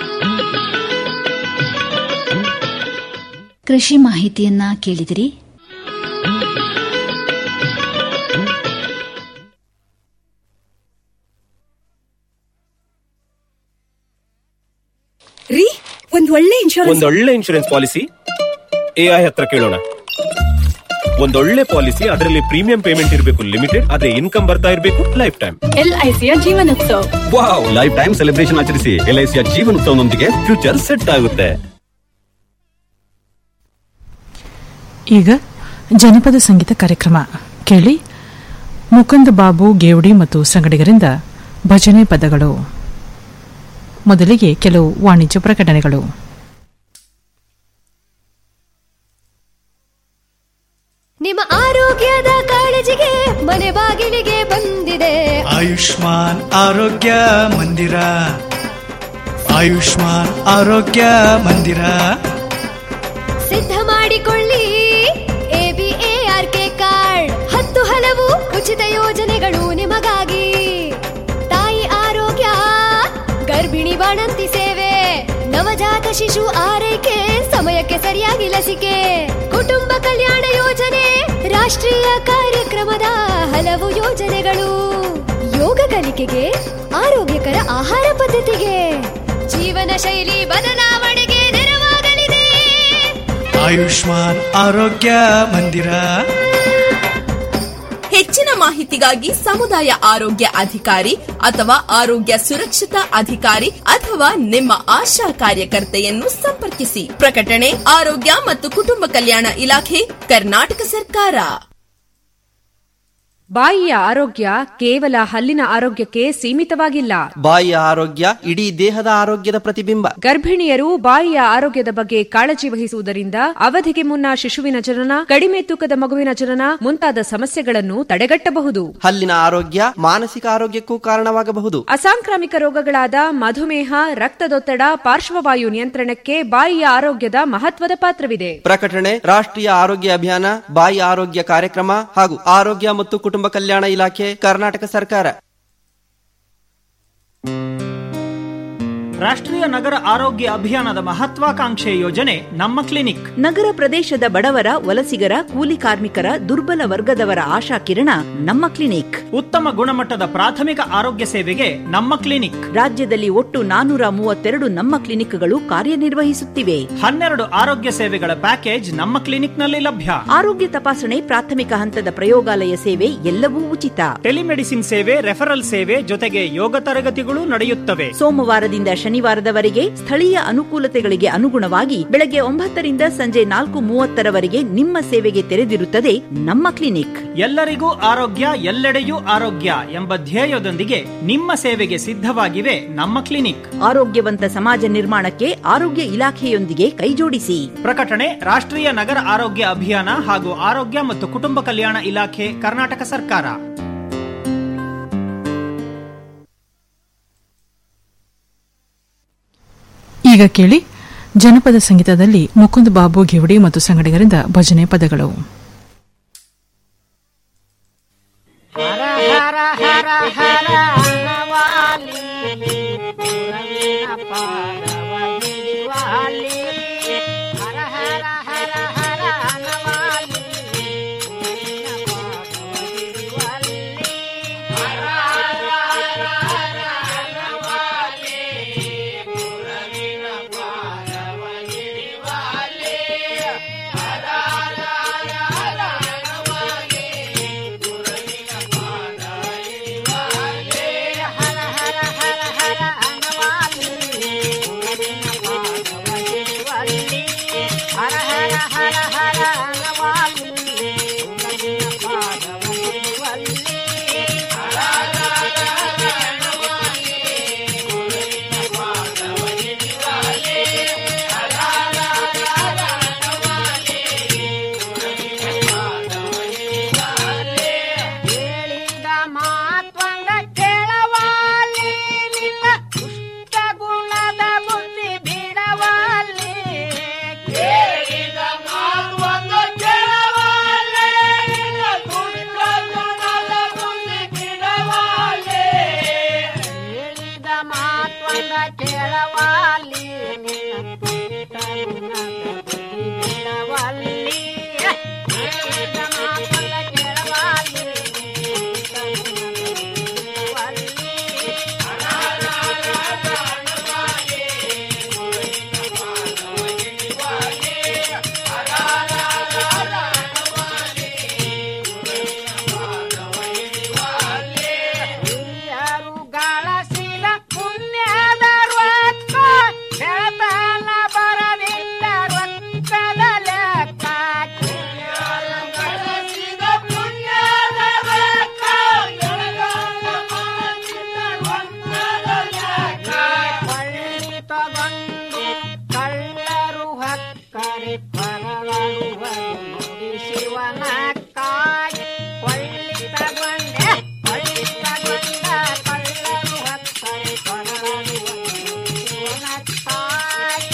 S1: ಕೃಷಿ ಮಾಹಿತಿಯನ್ನ ಕೇಳಿದಿರಿ
S11: ರೀ ಒಂದ್ ಒಳ್ಳೆ ಇನ್ಶೂರೆನ್ಸ್
S12: ಒಂದೊಳ್ಳೆ ಇನ್ಶೂರೆನ್ಸ್ ಪಾಲಿಸಿ ಎಐ ಹತ್ರ ಕೇಳೋಣ ಒಂದೊಳ್ಳೆ ಪಾಲಿಸಿ ಅದರಲ್ಲಿ ಪ್ರೀಮಿಯಂ ಪೇಮೆಂಟ್ ಇರಬೇಕು ಲಿಮಿಟೆಡ್ ಅದೇ ಇನ್ಕಮ್ ಬರ್ತಾ ಇರಬೇಕು ಲೈಫ್ ಟೈಮ್
S11: ಎಲ್ಐಸಿಯ Jeevanotsav
S12: wow life time celebration ಆಚರಿಸಿ ಎಲ್ಐಸಿಯ ಜೀವನೋತ್ಸವನೊಂದಿಗೆ ಫ್ಯೂಚರ್ ಸೆಟ್ ಆಗುತ್ತೆ
S7: ಈಗ ಜನಪದ ಸಂಗೀತ ಕಾರ್ಯಕ್ರಮ ಕೇಳಿ ಮುಕುಂದ ಬಾಬು ಗೇವಡಿ ಮತ್ತು ಸಂಗಡಿಗರಿಂದ ಭಜನೆ ಪದಗಳು ಮೊದಲಿಗೆ ಕೆಲವು ವಾಣಿಜ್ಯ ಪ್ರಕಟಣೆಗಳು
S13: ನಿಮ್ಮ ಆರೋಗ್ಯದ ಕಾಳಜಿಗೆ ಮನೆ ಬಾಗಿಲಿಗೆ ಬಂದಿದೆ
S14: ಆಯುಷ್ಮಾನ್ ಆರೋಗ್ಯ ಮಂದಿರ ಆಯುಷ್ಮಾನ್ ಆರೋಗ್ಯ ಮಂದಿರ
S13: ಸಿದ್ಧ ಮಾಡಿಕೊಳ್ಳಿ ಎಬಿಎಆರ್ ಕೆ ಕಾರ್ಡ್ ಹತ್ತು ಹಲವು ಉಚಿತ ಯೋಜನೆಗಳು ನಿಮಗಾಗಿ ತಾಯಿ ಆರೋಗ್ಯ ಗರ್ಭಿಣಿ ಬಾಣಂತಿ ಸೇವೆ ನವಜಾತ ಶಿಶು ಆರೈಕೆ ಸಮಯಕ್ಕೆ ಸರಿಯಾಗಿ ಲಸಿಕೆ ಕುಟುಂಬ ಕಲ್ಯಾಣ ಯೋಜನೆ ರಾಷ್ಟ್ರೀಯ ಕಾರ್ಯಕ್ರಮದ ಹಲವು ಯೋಜನೆಗಳು ಯೋಗ ಕಲಿಕೆಗೆ ಆರೋಗ್ಯಕರ ಆಹಾರ ಪದ್ಧತಿಗೆ ಜೀವನ ಶೈಲಿ ಬದಲಾವಣೆಗೆ ನೆರವಾಗಲಿದೆ
S14: ಆಯುಷ್ಮಾನ್ ಆರೋಗ್ಯ ಮಂದಿರ
S15: ಹೆಚ್ಚಿನ ಮಾಹಿತಿಗಾಗಿ ಸಮುದಾಯ ಆರೋಗ್ಯ ಅಧಿಕಾರಿ ಅಥವಾ ಆರೋಗ್ಯ ಸುರಕ್ಷತಾ ಅಧಿಕಾರಿ ಅಥವಾ ನಿಮ್ಮ ಆಶಾ ಕಾರ್ಯಕರ್ತೆಯನ್ನು ಸಂಪರ್ಕಿಸಿ ಪ್ರಕಟಣೆ ಆರೋಗ್ಯ ಮತ್ತು ಕುಟುಂಬ ಕಲ್ಯಾಣ ಇಲಾಖೆ ಕರ್ನಾಟಕ ಸರ್ಕಾರ
S16: ಬಾಯಿಯ ಆರೋಗ್ಯ ಕೇವಲ ಹಲ್ಲಿನ ಆರೋಗ್ಯಕ್ಕೆ ಸೀಮಿತವಾಗಿಲ್ಲ
S17: ಬಾಯಿಯ ಆರೋಗ್ಯ ಇಡೀ ದೇಹದ ಆರೋಗ್ಯದ ಪ್ರತಿಬಿಂಬ
S16: ಗರ್ಭಿಣಿಯರು ಬಾಯಿಯ ಆರೋಗ್ಯದ ಬಗ್ಗೆ ಕಾಳಜಿ ವಹಿಸುವುದರಿಂದ ಅವಧಿಗೆ ಮುನ್ನ ಶಿಶುವಿನ ಜನನ ಕಡಿಮೆ ತೂಕದ ಮಗುವಿನ ಜನನ ಮುಂತಾದ ಸಮಸ್ಯೆಗಳನ್ನು ತಡೆಗಟ್ಟಬಹುದು
S17: ಹಲ್ಲಿನ ಆರೋಗ್ಯ ಮಾನಸಿಕ ಆರೋಗ್ಯಕ್ಕೂ ಕಾರಣವಾಗಬಹುದು
S16: ಅಸಾಂಕ್ರಾಮಿಕ ರೋಗಗಳಾದ ಮಧುಮೇಹ ರಕ್ತದೊತ್ತಡ ಪಾರ್ಶ್ವವಾಯು ನಿಯಂತ್ರಣಕ್ಕೆ ಬಾಯಿಯ ಆರೋಗ್ಯದ ಮಹತ್ವದ ಪಾತ್ರವಿದೆ
S17: ಪ್ರಕಟಣೆ ರಾಷ್ಟ್ರೀಯ ಆರೋಗ್ಯ ಅಭಿಯಾನ ಬಾಯಿ ಆರೋಗ್ಯ ಕಾರ್ಯಕ್ರಮ ಹಾಗೂ ಆರೋಗ್ಯ ಮತ್ತು ಕುಟುಂಬ ಕಲ್ಯಾಣ ಇಲಾಖೆ ಕರ್ನಾಟಕ ಸರ್ಕಾರ
S18: ರಾಷ್ಟ್ರೀಯ ನಗರ ಆರೋಗ್ಯ ಅಭಿಯಾನದ ಮಹತ್ವಾಕಾಂಕ್ಷೆ ಯೋಜನೆ ನಮ್ಮ ಕ್ಲಿನಿಕ್
S19: ನಗರ ಪ್ರದೇಶದ ಬಡವರ ವಲಸಿಗರ ಕೂಲಿ ಕಾರ್ಮಿಕರ ದುರ್ಬಲ ವರ್ಗದವರ ಆಶಾ ಕಿರಣ ನಮ್ಮ ಕ್ಲಿನಿಕ್
S18: ಉತ್ತಮ ಗುಣಮಟ್ಟದ ಪ್ರಾಥಮಿಕ ಆರೋಗ್ಯ ಸೇವೆಗೆ ನಮ್ಮ ಕ್ಲಿನಿಕ್
S19: ರಾಜ್ಯದಲ್ಲಿ ಒಟ್ಟು ನಾನೂರ ಮೂವತ್ತೆರಡು ನಮ್ಮ ಕ್ಲಿನಿಕ್ಗಳು ಕಾರ್ಯನಿರ್ವಹಿಸುತ್ತಿವೆ
S18: ಹನ್ನೆರಡು ಆರೋಗ್ಯ ಸೇವೆಗಳ ಪ್ಯಾಕೇಜ್ ನಮ್ಮ ಕ್ಲಿನಿಕ್ನಲ್ಲಿ ಲಭ್ಯ
S19: ಆರೋಗ್ಯ ತಪಾಸಣೆ ಪ್ರಾಥಮಿಕ ಹಂತದ ಪ್ರಯೋಗಾಲಯ ಸೇವೆ ಎಲ್ಲವೂ ಉಚಿತ
S18: ಟೆಲಿಮೆಡಿಸಿನ್ ಸೇವೆ ರೆಫರಲ್ ಸೇವೆ ಜೊತೆಗೆ ಯೋಗ ತರಗತಿಗಳು ನಡೆಯುತ್ತವೆ
S19: ಸೋಮವಾರದಿಂದ ಶನಿವಾರದವರೆಗೆ ಸ್ಥಳೀಯ ಅನುಕೂಲತೆಗಳಿಗೆ ಅನುಗುಣವಾಗಿ ಬೆಳಗ್ಗೆ ಒಂಬತ್ತರಿಂದ ಸಂಜೆ ನಾಲ್ಕು ಮೂವತ್ತರವರೆಗೆ ನಿಮ್ಮ ಸೇವೆಗೆ ತೆರೆದಿರುತ್ತದೆ ನಮ್ಮ ಕ್ಲಿನಿಕ್
S18: ಎಲ್ಲರಿಗೂ ಆರೋಗ್ಯ ಎಲ್ಲೆಡೆಯೂ ಆರೋಗ್ಯ ಎಂಬ ಧ್ಯೇಯದೊಂದಿಗೆ ನಿಮ್ಮ ಸೇವೆಗೆ ಸಿದ್ಧವಾಗಿವೆ ನಮ್ಮ ಕ್ಲಿನಿಕ್
S19: ಆರೋಗ್ಯವಂತ ಸಮಾಜ ನಿರ್ಮಾಣಕ್ಕೆ ಆರೋಗ್ಯ ಇಲಾಖೆಯೊಂದಿಗೆ ಕೈಜೋಡಿಸಿ
S18: ಪ್ರಕಟಣೆ ರಾಷ್ಟ್ರೀಯ ನಗರ ಆರೋಗ್ಯ ಅಭಿಯಾನ ಹಾಗೂ ಆರೋಗ್ಯ ಮತ್ತು ಕುಟುಂಬ ಕಲ್ಯಾಣ ಇಲಾಖೆ ಕರ್ನಾಟಕ ಸರ್ಕಾರ
S7: ಈಗ ಕೇಳಿ ಜನಪದ ಸಂಗೀತದಲ್ಲಿ ಮುಕುಂದ್ ಬಾಬು ಗಿವಡಿ ಮತ್ತು ಸಂಗಡಿಗರಿಂದ ಭಜನೆ ಪದಗಳು
S20: ಹರ ಹರ ಹರ ಹರ ಅನ್ನವಾಲಿ ಗುರುವಿನ ಪಾದವ ಹಿಡಿವಾಲಿ ಹರ ಹರ ಹರ ಹರ ಅನ್ನವಾಲಿ ಗುರುವಿನ ಪಾದವ ಹಿಡಿವಾಲಿ ಹರ ಹರ ಹರ ಹರ ಅನ್ನವಾಲಿ ಗುರುವಿನ ಪಾದವ ಹಿಡಿವಾಲಿ ಹರ ಹರ ಹರ ಹರ ಅನ್ನವಾಲಿ ಹರ ಹರ ಹರ ಹರ ಅನ್ನವಾಲಿ ಗುರುವಿನ ಪಾದವ ಹಿಡಿವಾಲಿ ಹರ ಹರ ಹರ ಹರ ಅನ್ನವಾಲಿ ಗುರುವಿನ ಪಾದವ ಹಿಡಿವಾಲಿ ಹರ ಹರ ಹರ ಹರ ಅನ್ನವಾಲಿ ಗುರುವಿನ ಪಾದವ ಹಿಡಿವಾಲಿ ಹೇಳಿದ ಮಾತ್ವಂಗ ಕೇಳವಾಲಿ ನಿನ್ನ ದುಷ್ಟ ಗುಣದ ಬುದ್ಧಿ ಬಿಡವಾಲಿ ಕೇಳಿದ ಮಾತ್ವಂಗ ಕೇಳವಾಲಿ ನಿನ್ನ ದುಷ್ಟ ಗುಣದ ಬುದ್ಧಿ ಬಿಡವಾಲಿ ಹೇಳಿದ ಮಾತ್ವಂಗ ಕೇಳವಾಲಿ ನಿನ್ನ ದುಷ್ಟ ಗುಣದ ಬುದ್ಧಿ ಬಿಡವಾಲಿ ಹೇಳಿದ ಮಾತ್ವಂಗ ಕೇಳವಾಲಿ ಹಿರಿಯರು ಗಳಸಿದ ಪುಣ್ಯದ ರೊಕ್ಕ ಬೆಳತನ ಬರದಿಲ್ಲ ರೊಕ್ಕದ ಲೆಕ್ಕ ಹಿರಿಯರು ಗಳಿಸಿದ ಪುಣ್ಯದ ರೊಕ್ಕ ಬೆಳತನ ಬರದಿಲ್ಲ ರೊಕ್ಕದ ಲೆಕ್ಕ ಕೊಳ್ಳಿ ತಗೊಂಡು ಕಳ್ಳರು ಹಕ್ಕರೆ ಪರಳುವ ನುಡಿ ಶಿವನ ಕಾಯಿ ಕೊಳ್ಳಿ ತಗೊಂಡೆ ಕೊಳ್ಳಿ ತಗೊಂಡ ಕಳ್ಳರು ಹಕ್ಕರೆ ಪರಳುವ ನುಡಿ ಶಿವನ ಕಾಯಿ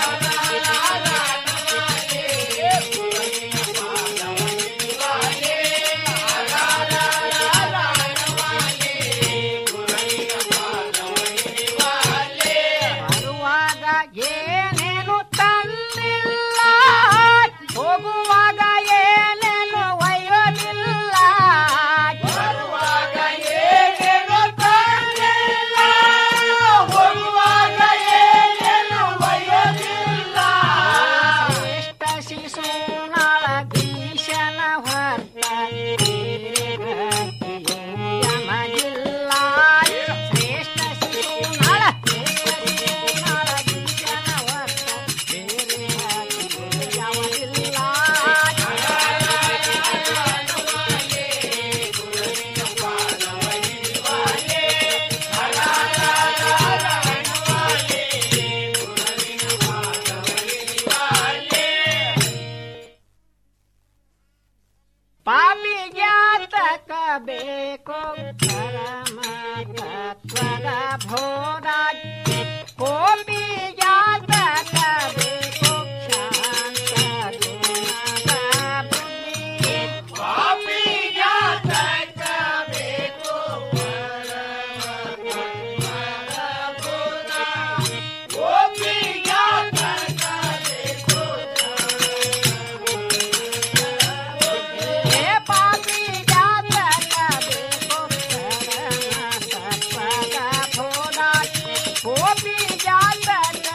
S20: ಬರುವಾಗ ಏನೇನು ತಂದಿಲ್ಲ ಹೋಗುವಾಗ ಏನೇನು ಒಯ್ಯೋದಿಲ್ಲ ಬರುವಾಗ ಏನೇನು ತಂದಿಲ್ಲ ಹೋಗುವಾಗ ಏನೇನು ಒಯ್ಯೋದಿಲ್ಲ ಶ್ರೇಷ್ಠ ಶಿಶುನಾಳ ಭೀಷಣ ಹೊರ್ತ ಯಮಗಿಲ್ಲ ಶ್ರೇಷ್ಠ ಶಿಶುನಾಳ ಶ್ರೇಷ್ಠ ಶಿಶುನಾಳ ಭೀಷಣ ಹೊರ್ತ ಬೇರೆ ಯಾವದಿಲ್ಲ ಪಾಪಿ ಜ್ಞಾತಕ ಬೇಕು ಪರಮ ತತ್ವದ ಬೋಧ ಕೋಪಿ ಜ್ಞಾತಕ ಬೇಕು ಶಾಂತ ಗುಣದ ಬುದ್ಧಿ ಪಾಪಿ ಜ್ಞಾತಕ ಬೇಕು ಪರಮ ತತ್ವದ ಬೋಧ ಕೋಪಿ ಜ್ಞಾತಕ ಬೇಕು ಹೇ ಪಾಪಿ ಜಾತಕ ಬೇಕು ಪರಮ ತತ್ವದ ಬೋಧ ಗೋಪಿ ಜಾತಕ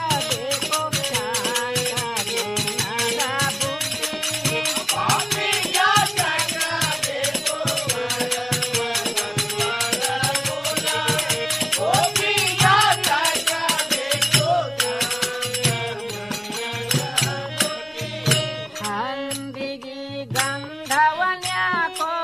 S20: ಧವನ್ಯಾಕೋ